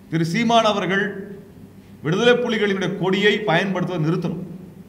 திரு சீமான் அவர்கள் விடுதலை புலிகளினுடைய கொடியை பயன்படுத்துவதை நிறுத்தணும்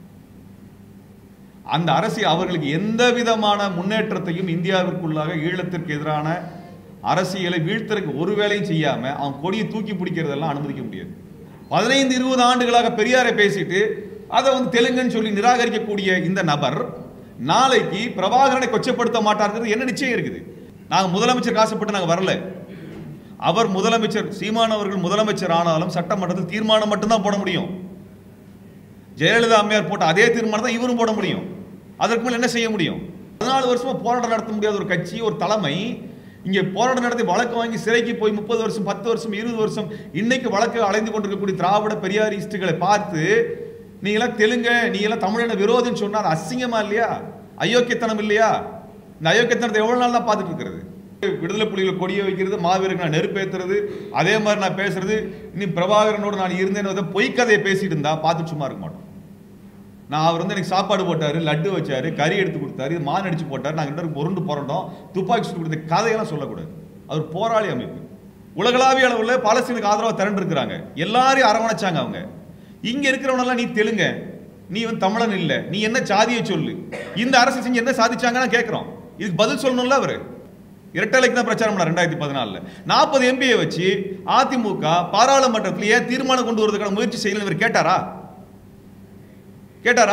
அந்த அரசியல் அவர்களுக்கு எந்த விதமான முன்னேற்றத்தையும் இந்தியாவிற்குள்ளாக ஈழத்திற்கு எதிரான அரசியலை வீழ்த்தற்கு ஒரு வேலையும் செய்யாம அவன் கொடியை தூக்கி பிடிக்கிறதெல்லாம் அனுமதிக்க முடியாது பதினைந்து இருபது ஆண்டுகளாக பெரியாரை பேசிட்டு அதை வந்து தெலுங்குன்னு சொல்லி நிராகரிக்கக்கூடிய இந்த நபர் நாளைக்கு பிரபாகரனை கொச்சப்படுத்த மாட்டாருங்கிறது என்ன நிச்சயம் இருக்குது நாங்க முதலமைச்சர் காசுப்பட்டு நாங்க வரல அவர் முதலமைச்சர் சீமான் அவர்கள் முதலமைச்சர் ஆனாலும் சட்டமன்றத்தில் தீர்மானம் மட்டும்தான் போட முடியும் ஜெயலலிதா அம்மையார் போட்ட அதே தீர்மானம் தான் இவரும் போட முடியும் அதற்கு மேல் என்ன செய்ய முடியும் பதினாலு வருஷமா போராட்டம் நடத்த முடியாத ஒரு கட்சி ஒரு தலைமை இங்கே போராட்டம் நடத்தி வழக்கு வாங்கி சிறைக்கு போய் முப்பது வருஷம் பத்து வருஷம் இருபது வருஷம் இன்னைக்கு வழக்கு அலைந்து கொண்டிருக்கக்கூடிய திராவிட பெரியாரிஸ்டுகளை பார்த்து நீங்களாம் தெலுங்க நீங்களாம் தமிழின விரோதின்னு சொன்னா அது அசிங்கமா இல்லையா அயோக்கியத்தனம் இல்லையா இந்த அயோக்கியத்தனத்தை எவ்வளவு நாள் தான் பார்த்துட்டு இருக்கிறது விடுதலை புலிகள் கொடியை வைக்கிறது மாவீரருக்கு நான் நெருப்பேத்துறது அதே மாதிரி நான் பேசுறது இனி பிரபாகரனோடு நான் இருந்தேன்னு பொய்க்கதையை பேசிட்டு இருந்தா பார்த்துட்டு சும்மா இருக்க மாட்டோம் நான் அவர் வந்து எனக்கு சாப்பாடு போட்டாரு லட்டு வச்சாரு கறி எடுத்து கொடுத்தாரு மான் அடிச்சு போட்டாரு நாங்கள் ரெண்டு பேரும் உருண்டு புரண்டோம் துப்பாக்கி சுட்டு கொடுத்த கதையெல்லாம் சொல்லக்கூடாது அவர் போராளி அமைப்பு உலகளாவிய அளவில் பாலஸ்தீனுக்கு ஆதரவாக திரண்டு இருக்கிறாங்க எல்லாரையும் அரவணைச்சாங்க அவங்க இங்க இருக்கிறவனெல்லாம் நீ தெலுங்க நீ வந்து தமிழன் இல்ல நீ என்ன சாதியை சொல்லு இந்த அரசு செஞ்சு என்ன சாதிச்சாங்கன்னு கேட்கிறோம் இதுக்கு பதில் சொல்லணும்ல அவரு இரட்டலைக்கு தான் பிரச்சாரம் பண்ண ரெண்டாயிரத்தி பதினாலுல நாற்பது எம்பியை வச்சு அதிமுக பாராளுமன்றத்தில் ஏன் தீர்மானம் கொண்டு வரதுக்கான முயற்சி செய்யல இவர் கேட்டாரா கேட்டாரா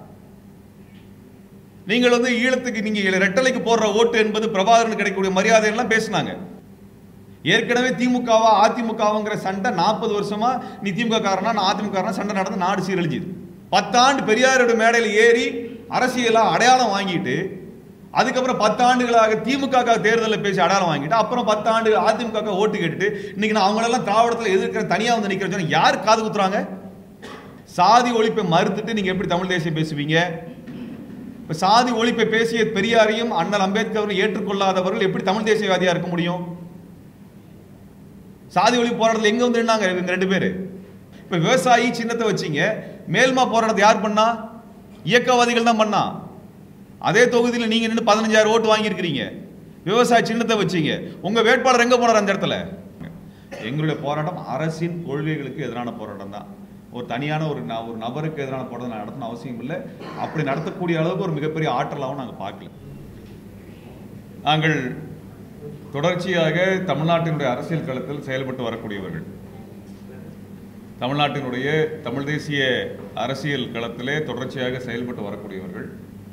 நீங்கள் வந்து ஈழத்துக்கு நீங்க ரெட்டலைக்கு போடுற ஓட்டு என்பது பிரபாகரனுக்கு கிடைக்கக்கூடிய மரியாதை எல்லாம் பேசினாங்க ஏற்கனவே திமுகவா அதிமுகவாங்கிற சண்டை நாற்பது வருஷமா நீ திமுக காரனா நான் அதிமுக காரனா சண்டை நடந்து நாடு சீரழிஞ்சுது பத்தாண்டு பெரியாரோட மேடையில் ஏறி அரசியலா அடையாளம் வாங்கிட்டு அதுக்கப்புறம் பத்தாண்டுகளாக திமுக தேர்தலில் பேசி அடையாளம் வாங்கிட்டு அப்புறம் பத்தாண்டு அதிமுக ஓட்டு கேட்டுட்டு இன்னைக்கு நான் அவங்களெல்லாம் திராவிடத்தில் எதிர்க்கிற தனியாக வந்து நிற்கிறேன் யார் காது குத்துறாங்க சாதி ஒழிப்பை மறுத்துட்டு நீங்க எப்படி தமிழ் தேசியம் பேசுவீங்க இப்ப சாதி ஒழிப்பை பேசிய பெரியாரையும் அண்ணல் அம்பேத்கர் ஏற்றுக்கொள்ளாதவர்கள் எப்படி தமிழ் தேசியவாதியா இருக்க முடியும் சாதி ஒழிப்பு போராட்டத்தில் எங்க வந்து நின்னாங்க இவங்க ரெண்டு பேரு இப்ப விவசாயி சின்னத்தை வச்சீங்க மேல்மா போராட்டத்தை யார் பண்ணா இயக்கவாதிகள் தான் பண்ணா அதே தொகுதியில் நீங்க நின்று பதினஞ்சாயிரம் ஓட்டு வாங்கியிருக்கிறீங்க விவசாய சின்னத்தை வச்சீங்க உங்க வேட்பாளர் எங்க போனார் அந்த இடத்துல எங்களுடைய போராட்டம் அரசின் கொள்கைகளுக்கு எதிரான போராட்டம் தான் ஒரு தனியான ஒரு ந- ஒரு நபருக்கு எதிரான போராட்டம் நடத்தணும் அவசியம் இல்லை அப்படி நடத்தக்கூடிய அளவுக்கு ஒரு மிகப்பெரிய ஆற்றலாகவும் நாங்கள் பார்க்கல நாங்கள் தொடர்ச்சியாக தமிழ்நாட்டினுடைய அரசியல் களத்தில் செயல்பட்டு வரக்கூடியவர்கள் தமிழ்நாட்டினுடைய தமிழ் தேசிய அரசியல் களத்திலே தொடர்ச்சியாக செயல்பட்டு வரக்கூடியவர்கள்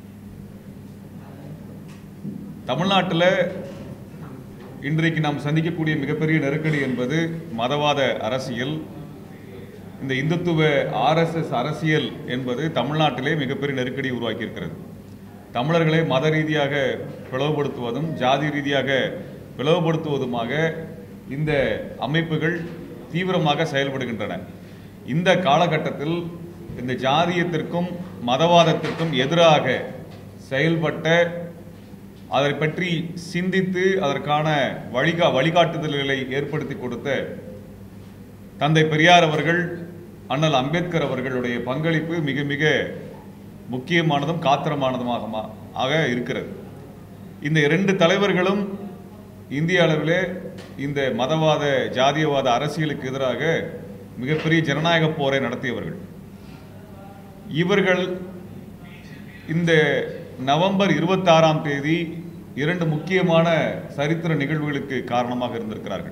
தமிழ்நாட்டில் இன்றைக்கு நாம் சந்திக்கக்கூடிய மிகப்பெரிய நெருக்கடி என்பது மதவாத அரசியல் இந்த இந்துத்துவ ஆர்எஸ்எஸ் அரசியல் என்பது தமிழ்நாட்டிலே மிகப்பெரிய நெருக்கடியை உருவாக்கி இருக்கிறது தமிழர்களை மத ரீதியாக பிளவுபடுத்துவதும் ஜாதி ரீதியாக பிளவுபடுத்துவதுமாக இந்த அமைப்புகள் தீவிரமாக செயல்படுகின்றன இந்த காலகட்டத்தில் இந்த ஜாதியத்திற்கும் மதவாதத்திற்கும் எதிராக செயல்பட்ட அதை பற்றி சிந்தித்து அதற்கான வழிகா வழிகாட்டுதல்களை ஏற்படுத்தி கொடுத்த தந்தை பெரியார் அவர்கள் அண்ணல் அம்பேத்கர் அவர்களுடைய பங்களிப்பு மிக மிக முக்கியமானதும் காத்திரமானதுமாக மா- ஆக இருக்கிறது இந்த இரண்டு தலைவர்களும் இந்திய அளவிலே இந்த மதவாத ஜாதியவாத அரசியலுக்கு எதிராக மிகப்பெரிய ஜனநாயக போரை நடத்தியவர்கள் இவர்கள் இந்த நவம்பர் இருபத்தாறாம் தேதி இரண்டு முக்கியமான சரித்திர நிகழ்வுகளுக்கு காரணமாக இருந்திருக்கிறார்கள்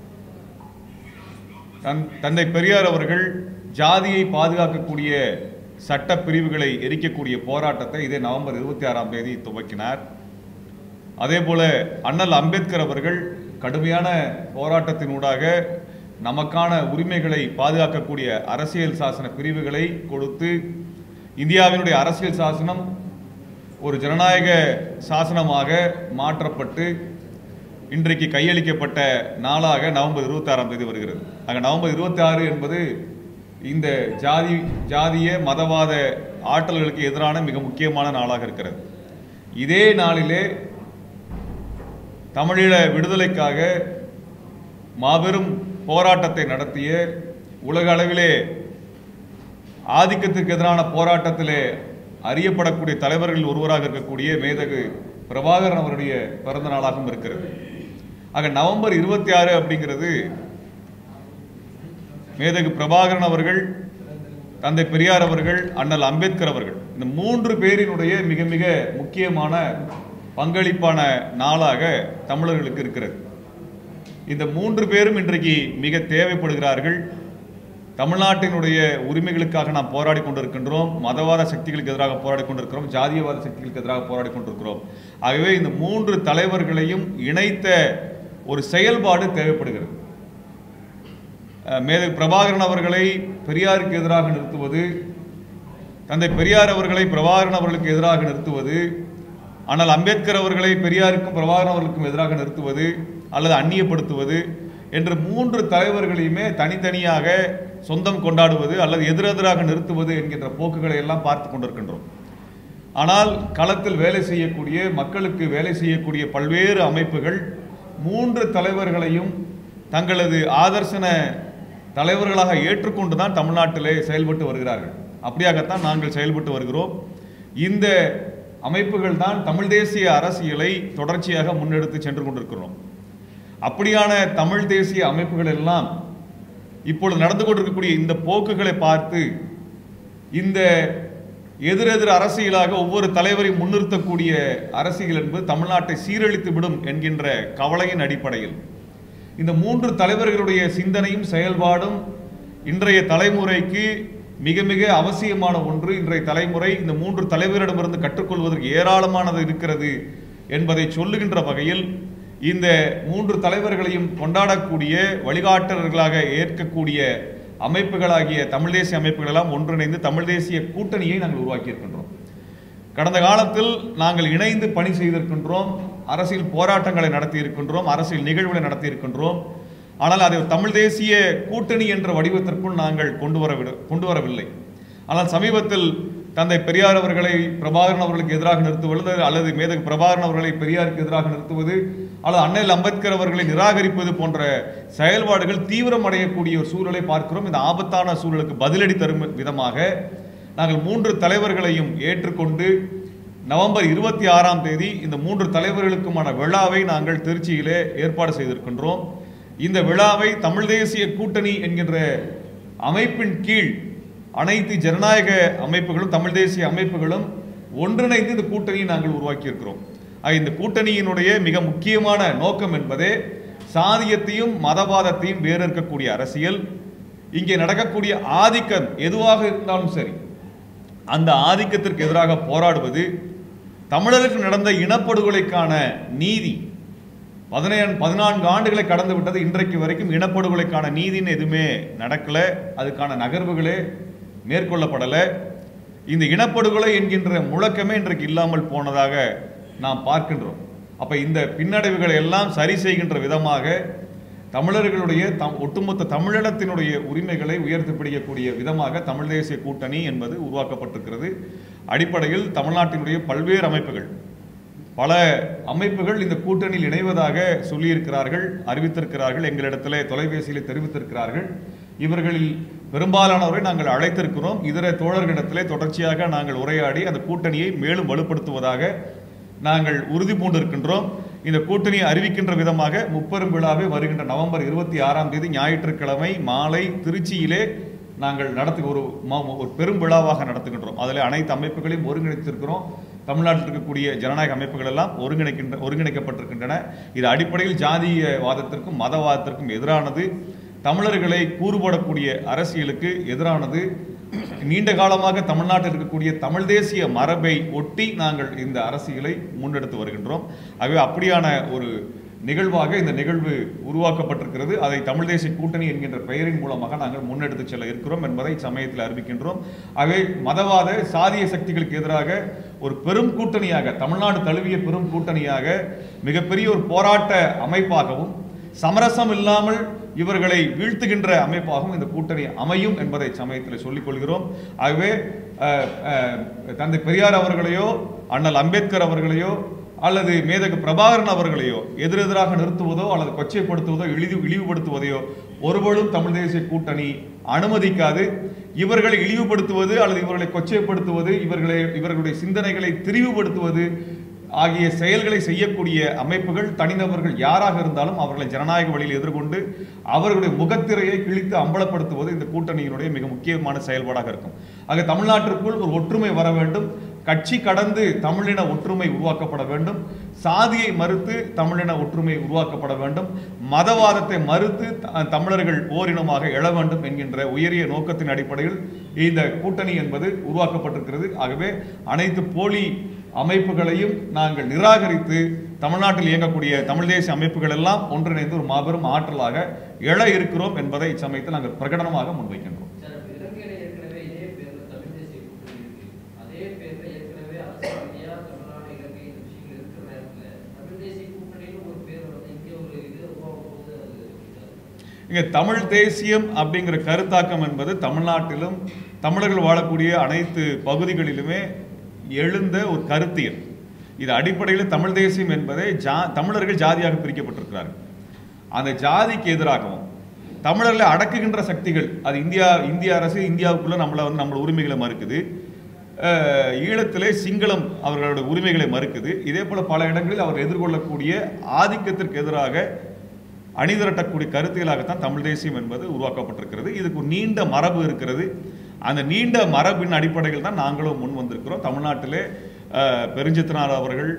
தன் தந்தை பெரியார் அவர்கள் ஜாதியை பாதுகாக்கக்கூடிய சட்ட பிரிவுகளை எரிக்கக்கூடிய போராட்டத்தை இதே நவம்பர் இருபத்தி ஆறாம் தேதி துவக்கினார் அதே போல அண்ணல் அம்பேத்கர் அவர்கள் கடுமையான போராட்டத்தினூடாக நமக்கான உரிமைகளை பாதுகாக்கக்கூடிய அரசியல் சாசன பிரிவுகளை கொடுத்து இந்தியாவினுடைய அரசியல் சாசனம் ஒரு ஜனநாயக சாசனமாக மாற்றப்பட்டு இன்றைக்கு கையளிக்கப்பட்ட நாளாக நவம்பர் இருபத்தாறாம் தேதி வருகிறது ஆக நவம்பர் இருபத்தி ஆறு என்பது இந்த ஜாதி ஜாதிய மதவாத ஆற்றல்களுக்கு எதிரான மிக முக்கியமான நாளாக இருக்கிறது இதே நாளிலே தமிழீழ விடுதலைக்காக மாபெரும் போராட்டத்தை நடத்திய உலக அளவிலே ஆதிக்கத்திற்கு எதிரான போராட்டத்திலே அறியப்படக்கூடிய தலைவர்கள் ஒருவராக இருக்கக்கூடிய மேதகு பிரபாகரன் அவருடைய பிறந்த நாளாகவும் இருக்கிறது ஆக நவம்பர் இருபத்தி ஆறு அப்படிங்கிறது மேதகு பிரபாகரன் அவர்கள் தந்தை பெரியார் அவர்கள் அண்ணல் அம்பேத்கர் அவர்கள் இந்த மூன்று பேரினுடைய மிக மிக முக்கியமான பங்களிப்பான நாளாக தமிழர்களுக்கு இருக்கிறது இந்த மூன்று பேரும் இன்றைக்கு மிக தேவைப்படுகிறார்கள் தமிழ்நாட்டினுடைய உரிமைகளுக்காக நாம் போராடி கொண்டிருக்கின்றோம் மதவாத சக்திகளுக்கு எதிராக போராடி கொண்டிருக்கிறோம் ஜாதியவாத சக்திகளுக்கு எதிராக போராடி கொண்டிருக்கிறோம் ஆகவே இந்த மூன்று தலைவர்களையும் இணைத்த ஒரு செயல்பாடு தேவைப்படுகிறது அஹ் மேதகு பிரபாகரன் அவர்களை பெரியாருக்கு எதிராக நிறுத்துவது தந்தை பெரியார் அவர்களை பிரபாகரன் அவர்களுக்கு எதிராக நிறுத்துவது ஆனால் அம்பேத்கர் அவர்களை பெரியாருக்கும் பிரபாகரன் அவர்களுக்கும் எதிராக நிறுத்துவது அல்லது அந்நியப்படுத்துவது என்ற மூன்று தலைவர்களையுமே தனித்தனியாக சொந்தம் கொண்டாடுவது அல்லது எதிரெதிராக நிறுத்துவது என்கின்ற போக்குகளை எல்லாம் பார்த்து கொண்டிருக்கின்றோம் ஆனால் களத்தில் வேலை செய்யக்கூடிய மக்களுக்கு வேலை செய்யக்கூடிய பல்வேறு அமைப்புகள் மூன்று தலைவர்களையும் தங்களது ஆதர்சன தலைவர்களாக ஏற்றுக்கொண்டு தான் தமிழ்நாட்டிலே செயல்பட்டு வருகிறார்கள் அப்படியாகத்தான் நாங்கள் செயல்பட்டு வருகிறோம் இந்த அமைப்புகள் தான் தமிழ் தேசிய அரசியலை தொடர்ச்சியாக முன்னெடுத்து சென்று கொண்டிருக்கிறோம் அப்படியான தமிழ் தேசிய அமைப்புகள் எல்லாம் இப்பொழுது நடந்து கொண்டிருக்கக்கூடிய இந்த போக்குகளை பார்த்து இந்த எதிரெதிர் அரசியலாக ஒவ்வொரு தலைவரையும் முன்னிறுத்தக்கூடிய அரசியல் என்பது தமிழ்நாட்டை சீரழித்து விடும் என்கின்ற கவலையின் அடிப்படையில் இந்த மூன்று தலைவர்களுடைய சிந்தனையும் செயல்பாடும் இன்றைய தலைமுறைக்கு மிக மிக அவசியமான ஒன்று இன்றைய தலைமுறை இந்த மூன்று தலைவரிடமிருந்து கற்றுக்கொள்வதற்கு ஏராளமானது இருக்கிறது என்பதை சொல்லுகின்ற வகையில் இந்த மூன்று தலைவர்களையும் கொண்டாடக்கூடிய வழிகாட்டல்களாக ஏற்கக்கூடிய அமைப்புகளாகிய தமிழ் தேசிய அமைப்புகள் எல்லாம் ஒன்றிணைந்து தமிழ் தேசிய கூட்டணியை நாங்கள் உருவாக்கி இருக்கின்றோம் கடந்த காலத்தில் நாங்கள் இணைந்து பணி செய்திருக்கின்றோம் அரசியல் போராட்டங்களை நடத்தி இருக்கின்றோம் அரசியல் நிகழ்வுகளை நடத்தி இருக்கின்றோம் ஆனால் அதை தமிழ் தேசிய கூட்டணி என்ற வடிவத்திற்குள் நாங்கள் கொண்டு வர கொண்டு வரவில்லை ஆனால் சமீபத்தில் தந்தை பெரியார் அவர்களை பிரபாகரன் அவர்களுக்கு எதிராக நிறுத்துவது அல்லது மேதகு பிரபாகரன் அவர்களை பெரியாருக்கு எதிராக நிறுத்துவது அல்லது அண்ணல் அம்பேத்கர் அவர்களை நிராகரிப்பது போன்ற செயல்பாடுகள் தீவிரம் அடையக்கூடிய ஒரு சூழலை பார்க்கிறோம் இந்த ஆபத்தான சூழலுக்கு பதிலடி தரும் விதமாக நாங்கள் மூன்று தலைவர்களையும் ஏற்றுக்கொண்டு நவம்பர் இருபத்தி ஆறாம் தேதி இந்த மூன்று தலைவர்களுக்குமான விழாவை நாங்கள் திருச்சியிலே ஏற்பாடு செய்திருக்கின்றோம் இந்த விழாவை தமிழ் தேசிய கூட்டணி என்கின்ற அமைப்பின் கீழ் அனைத்து ஜனநாயக அமைப்புகளும் தமிழ் தேசிய அமைப்புகளும் ஒன்றிணைந்து இந்த கூட்டணியை நாங்கள் உருவாக்கி இருக்கிறோம் ஆக இந்த கூட்டணியினுடைய மிக முக்கியமான நோக்கம் என்பதே சாதியத்தையும் மதவாதத்தையும் வேறறுக்கக்கூடிய அரசியல் இங்கே நடக்கக்கூடிய ஆதிக்கம் எதுவாக இருந்தாலும் சரி அந்த ஆதிக்கத்திற்கு எதிராக போராடுவது தமிழருக்கு நடந்த இனப்படுகொலைக்கான நீதி பதினேழு பதினான்கு ஆண்டுகளை கடந்து விட்டது இன்றைக்கு வரைக்கும் இனப்படுகொலைக்கான நீதின்னு எதுவுமே நடக்கல அதுக்கான நகர்வுகளே மேற்கொள்ளப்படலை இந்த இனப்படுகொலை என்கின்ற முழக்கமே இன்றைக்கு இல்லாமல் போனதாக நாம் பார்க்கின்றோம் அப்ப இந்த பின்னடைவுகளை எல்லாம் சரி செய்கின்ற விதமாக தமிழர்களுடைய தம் ஒட்டுமொத்த தமிழினத்தினுடைய உரிமைகளை உயர்த்தி பிடிக்கக்கூடிய விதமாக தமிழ் தேசிய கூட்டணி என்பது உருவாக்கப்பட்டிருக்கிறது அடிப்படையில் தமிழ்நாட்டினுடைய பல்வேறு அமைப்புகள் பல அமைப்புகள் இந்த கூட்டணியில் இணைவதாக சொல்லியிருக்கிறார்கள் அறிவித்திருக்கிறார்கள் எங்களிடத்திலே தொலைபேசியில் தெரிவித்திருக்கிறார்கள் இவர்களில் பெரும்பாலானவரை நாங்கள் அழைத்திருக்கிறோம் இதர தோழர்களிடத்திலே தொடர்ச்சியாக நாங்கள் உரையாடி அந்த கூட்டணியை மேலும் வலுப்படுத்துவதாக நாங்கள் உறுதி பூண்டிருக்கின்றோம் இந்த கூட்டணியை அறிவிக்கின்ற விதமாக முப்பெரும் விழாவை வருகின்ற நவம்பர் இருபத்தி ஆறாம் தேதி ஞாயிற்றுக்கிழமை மாலை திருச்சியிலே நாங்கள் நடத்து ஒரு ம- ஒரு பெரும் விழாவாக நடத்துகின்றோம் அதில் அனைத்து அமைப்புகளையும் ஒருங்கிணைத்திருக்கிறோம் தமிழ்நாட்டில் இருக்கக்கூடிய ஜனநாயக அமைப்புகள் எல்லாம் ஒருங்கிணைக்கின்ற ஒருங்கிணைக்கப்பட்டிருக்கின்றன இது அடிப்படையில் ஜாதியவாதத்திற்கும் மதவாதத்திற்கும் எதிரானது தமிழர்களை கூறுபடக்கூடிய அரசியலுக்கு எதிரானது நீண்ட காலமாக தமிழ்நாட்டில் இருக்கக்கூடிய தமிழ் தேசிய மரபை ஒட்டி நாங்கள் இந்த அரசியலை முன்னெடுத்து வருகின்றோம் ஆகவே அப்படியான ஒரு நிகழ்வாக இந்த நிகழ்வு உருவாக்கப்பட்டிருக்கிறது அதை தமிழ் தேசிய கூட்டணி என்கின்ற பெயரின் மூலமாக நாங்கள் முன்னெடுத்து செல்ல இருக்கிறோம் என்பதை சமயத்தில் அறிவிக்கின்றோம் ஆகவே மதவாத சாதிய சக்திகளுக்கு எதிராக ஒரு பெரும் கூட்டணியாக தமிழ்நாடு தழுவிய பெரும் கூட்டணியாக மிகப்பெரிய ஒரு போராட்ட அமைப்பாகவும் சமரசம் இல்லாமல் இவர்களை வீழ்த்துகின்ற அமைப்பாகவும் இந்த கூட்டணி அமையும் என்பதை சமயத்தில் சொல்லிக் கொள்கிறோம் ஆகவே அஹ், அஹ், தந்தை பெரியார் அவர்களையோ அண்ணல் அம்பேத்கர் அவர்களையோ அல்லது மேதகு பிரபாகரன் அவர்களையோ எதிரெதிராக நிறுத்துவதோ அல்லது கொச்சைப்படுத்துவதோ இழிவு இழிவுபடுத்துவதையோ ஒருபொழுதும் தமிழ் தேசிய கூட்டணி அனுமதிக்காது இவர்களை இழிவுபடுத்துவது அல்லது இவர்களை கொச்சைப்படுத்துவது இவர்களை இவர்களுடைய சிந்தனைகளை திரிவுபடுத்துவது ஆகிய செயல்களை செய்யக்கூடிய அமைப்புகள் தனிநபர்கள் யாராக இருந்தாலும் அவர்களை ஜனநாயக வழியில் எதிர்கொண்டு அவர்களுடைய முகத்திரையை கிழித்து அம்பலப்படுத்துவது இந்த கூட்டணியினுடைய மிக முக்கியமான செயல்பாடாக இருக்கும் ஆக தமிழ்நாட்டிற்குள் ஒரு ஒற்றுமை வர வேண்டும் கட்சி கடந்து தமிழின ஒற்றுமை உருவாக்கப்பட வேண்டும் சாதியை மறுத்து தமிழின ஒற்றுமை உருவாக்கப்பட வேண்டும் மதவாதத்தை மறுத்து த- தமிழர்கள் ஓரினமாக எழ வேண்டும் என்கின்ற உயரிய நோக்கத்தின் அடிப்படையில் இந்த கூட்டணி என்பது உருவாக்கப்பட்டிருக்கிறது ஆகவே அனைத்து போலி அமைப்புகளையும் நாங்கள் நிராகரித்து தமிழ்நாட்டில் இயங்கக்கூடிய தமிழ் தேசிய அமைப்புகள் எல்லாம் ஒன்றிணைந்து ஒரு மாபெரும் ஆற்றலாக எழ இருக்கிறோம் என்பதை இச்சமயத்தில் நாங்கள் பிரகடனமாக முன்வைக்கின்றோம் சார், அப்ப இலங்கையில ஏற்கனவே இதே பேர்ல தமிழ் தேசிய கூட்டணி இருக்கு. அதே பேர்ல ஏற்கனவே அரசு ரீதியா தமிழ்நாடு, இலங்கை இந்த விஷயங்கள் இருக்கிற நேரத்துல தமிழ் தேசிய கூட்டணின்னு ஒரு பேர் வந்து இங்கே ஒரு இது உருவாகும் போது அது சார், இங்க தமிழ் தேசியம் அப்படிங்கிற கருத்தாக்கம் என்பது தமிழ்நாட்டிலும் தமிழர்கள் வாழக்கூடிய அனைத்து பகுதிகளிலுமே எழுந்த ஒரு கருத்தியல் இது அடிப்படையில் தமிழ் தேசியம் என்பதை ஜா தமிழர்கள் ஜாதியாக பிரிக்கப்பட்டிருக்கிறார்கள் அந்த ஜாதிக்கு எதிராகவும் தமிழர்களை அடக்குகின்ற சக்திகள் அது இந்தியா இந்திய அரசு இந்தியாவுக்குள்ள நம்மளை வந்து நம்மளோட உரிமைகளை மறுக்குது அஹ், ஈழத்திலே சிங்களம் அவர்களோட உரிமைகளை மறுக்குது இதே போல பல இடங்களில் அவர் எதிர்கொள்ளக்கூடிய ஆதிக்கத்திற்கு எதிராக அணிதிரட்டக்கூடிய கருத்தியலாகத்தான் தமிழ் தேசியம் என்பது உருவாக்கப்பட்டிருக்கிறது இதுக்கு ஒரு நீண்ட மரபு இருக்கிறது அந்த நீண்ட மரபின் அடிப்படையில் தான் நாங்களும் முன் வந்திருக்கிறோம் தமிழ்நாட்டிலே அஹ், பெருஞ்சித்தனார் அவர்கள்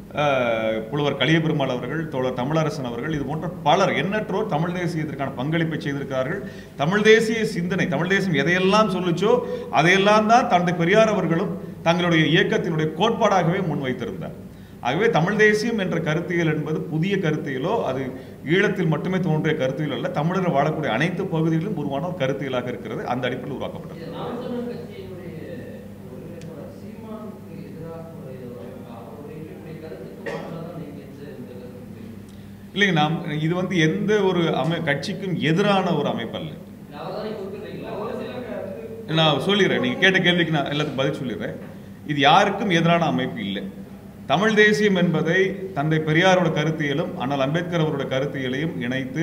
அஹ், புலவர் கலியபெருமாள் அவர்கள் தோழர் தமிழரசன் அவர்கள் இது போன்ற பலர் எண்ணற்றோர் தமிழ் தேசியத்திற்கான பங்களிப்பை செய்திருக்கிறார்கள் தமிழ் தேசிய சிந்தனை தமிழ் தேசியம் எதையெல்லாம் சொல்லுச்சோ அதையெல்லாம் தான் தந்தை பெரியார் அவர்களும் தங்களுடைய இயக்கத்தினுடைய கோட்பாடாகவே முன்வைத்திருந்தார் ஆகவே தமிழ் தேசியம் என்ற கருத்தியல் என்பது புதிய கருத்தியலோ அது ஈழத்தில் மட்டுமே தோன்றிய கருத்தியல் அல்ல தமிழர் வாழக்கூடிய அனைத்து பகுதிகளிலும் உருவான ஒரு கருத்தியலாக இருக்கிறது அந்த அடிப்படையில் உருவாக்கப்பட்டது இது நாம் தமிழர் கட்சியினுடைய ஒருங்கிணைப்பாளர் சீமானுக்கு எதிராக ஒரு இது வரும். அவருடைய இருக்கக்கூடிய கருத்துக்கு மாற்றாக தான் நீங்க இந்த இந்த கருத்து இல்லைங்க நாம் இது வந்து எந்த ஒரு அமை கட்சிக்கும் எதிரான ஒரு அமைப்பு அல்ல அவர் தான் குறிப்பிடுறீங்களா ஒரு சில கருத்து நான் சொல்லிடுறேன் நீங்கள் கேட்ட கேள்விக்கு நான் எல்லாத்துக்கும் பதில் சொல்லிடுறேன் இது யாருக்கும் எதிரான அமைப்பு இல்லை தமிழ் தேசியம் என்பதை தந்தை பெரியாரோட கருத்தியலும் அண்ணல் அம்பேத்கர் அவரோட கருத்தியலையும் இணைத்து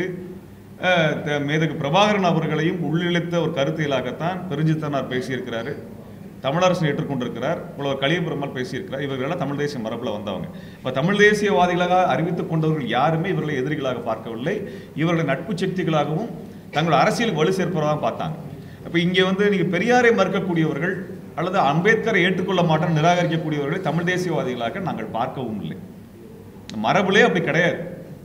அஹ், த- மேதகு பிரபாகரன் அவர்களையும் உள்ளிழுத்த ஒரு கருத்தியலாகத்தான் பெருஞ்சித்தனார் பேசியிருக்கிறாரு தமிழரசு ஏற்றுக்கொண்டிருக்கிறார் புலவர் கலியபெருமாள் பேசியிருக்கிறார் இவர்களெல்லாம் தமிழ் தேசிய மரபில் வந்தவங்க இப்போ தமிழ் தேசியவாதிகளாக அறிவித்துக் கொண்டவர்கள் யாருமே இவர்களை எதிரிகளாக பார்க்கவில்லை இவர்களை நட்பு சக்திகளாகவும் தங்கள் அரசியல் வலு சேர்ப்பதாக பார்த்தாங்க அப்போ இங்கே வந்து நீங்கள் பெரியாரை மறுக்கக்கூடியவர்கள் அல்லது அம்பேத்கரை ஏற்றுக்கொள்ள மாட்டேன் நிராகரிக்கக்கூடியவர்களை தமிழ் தேசியவாதிகளாக நாங்கள் பார்க்கவும் இல்லை மரபுலே அப்படி கிடையாது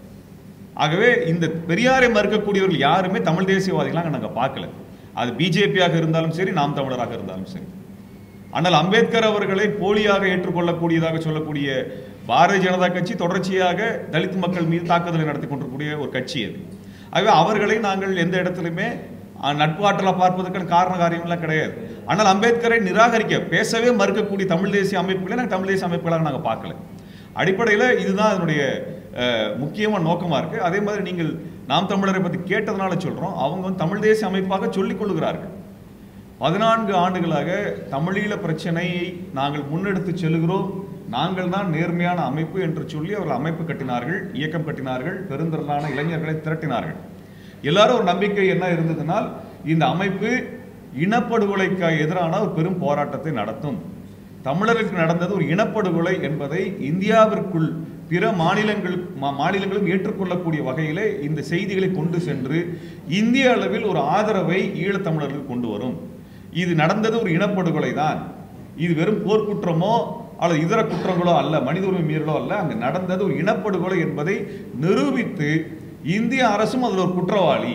ஆகவே இந்த பெரியாரை மறுக்கக்கூடியவர்கள் யாருமே தமிழ் தேசியவாதிகளாக நாங்கள் பார்க்கல அது பிஜேபியாக இருந்தாலும் சரி நாம் தமிழராக இருந்தாலும் சரி ஆனால் அம்பேத்கர் அவர்களை போலியாக ஏற்றுக்கொள்ளக்கூடியதாக சொல்லக்கூடிய பாரதிய ஜனதா கட்சி தொடர்ச்சியாக தலித் மக்கள் மீது தாக்குதலை நடத்தி கொண்டிருக்கக்கூடிய ஒரு கட்சி அது ஆகவே அவர்களை நாங்கள் எந்த இடத்துலையுமே அஹ், நட்பு ஆற்றலா பார்ப்பதற்கான காரண காரியம்லாம் கிடையாது ஆனால் அம்பேத்கரை நிராகரிக்க பேசவே மறுக்கக்கூடிய தமிழ் தேசிய அமைப்புகளை நாங்கள் தமிழ் தேசிய அமைப்புகளாக நாங்கள் பார்க்கல அடிப்படையில் இதுதான் அதனுடைய அஹ், முக்கியமான நோக்கமாக இருக்குது அதே மாதிரி நீங்கள் நாம் தமிழரை பற்றி கேட்டதுனால சொல்கிறோம் அவங்க வந்து தமிழ் தேசிய அமைப்பாக சொல்லிக் கொள்கிறார்கள் பதினான்கு ஆண்டுகளாக தமிழீழ பிரச்சனையை நாங்கள் முன்னெடுத்து செல்கிறோம் நாங்கள் தான் நேர்மையான அமைப்பு என்று சொல்லி அவர்கள் அமைப்பு கட்டினார்கள் இயக்கம் கட்டினார்கள் பெருந்திரளான இளைஞர்களை திரட்டினார்கள் எல்லாரும் ஒரு நம்பிக்கை என்ன இருந்ததுனால் இந்த அமைப்பு இனப்படுகொலைக்கு எதிரான ஒரு பெரும் போராட்டத்தை நடத்தும் தமிழர்களுக்கு நடந்தது ஒரு இனப்படுகொலை என்பதை இந்தியாவிற்குள் பிற மாநிலங்கள் மா- மாநிலங்களும் ஏற்றுக்கொள்ளக்கூடிய வகையிலே இந்த செய்திகளை கொண்டு சென்று இந்திய அளவில் ஒரு ஆதரவை ஈழத்தமிழர்களுக்கு கொண்டு வரும் இது நடந்தது ஒரு இனப்படுகொலை தான் இது வெறும் போர்க்குற்றமோ அல்லது இதர குற்றங்களோ அல்ல மனித உரிமை மீறலோ அல்ல அங்கு நடந்தது ஒரு இனப்படுகொலை என்பதை நிரூபித்து இந்திய அரசும் அதில் ஒரு குற்றவாளி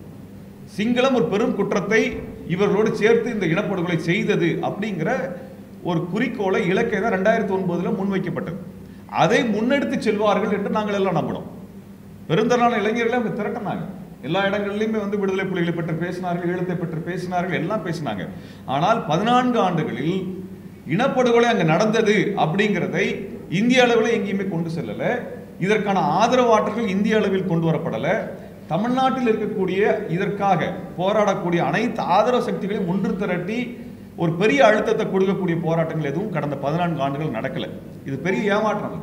சிங்களம் ஒரு பெரும் குற்றத்தை இவர்களோடு சேர்த்து இந்த இனப்படுகொலை செய்தது அப்படிங்கிற ஒரு குறிக்கோளை இலக்கை தான் ரெண்டாயிரத்தி ஒன்பதுல முன்வைக்கப்பட்டது அதை முன்னெடுத்து செல்வார்கள் என்று நாங்கள் எல்லாம் நம்பினோம் பெருந்தலான இளைஞர்களை அவங்க திரட்டினாங்க எல்லா இடங்கள்லையுமே வந்து விடுதலை புலிகளை பற்றி பேசினார்கள் ஈழத்தை பற்றி பேசினார்கள் எல்லாம் பேசினாங்க ஆனால் பதினான்கு ஆண்டுகளில் இனப்படுகொலை அங்கே நடந்தது அப்படிங்கிறதை இந்திய அளவில் எங்கேயுமே கொண்டு செல்லல இதற்கான ஆதரவாற்றல்கள் இந்திய அளவில் கொண்டு வரப்படலை தமிழ்நாட்டில் இருக்கக்கூடிய இதற்காக போராடக்கூடிய அனைத்து ஆதரவு சக்திகளையும் ஒன்று திரட்டி ஒரு பெரிய அழுத்தத்தை கொடுக்கக்கூடிய போராட்டங்கள் எதுவும் கடந்த பதினான்கு ஆண்டுகள் நடக்கல இது பெரிய ஏமாற்றம்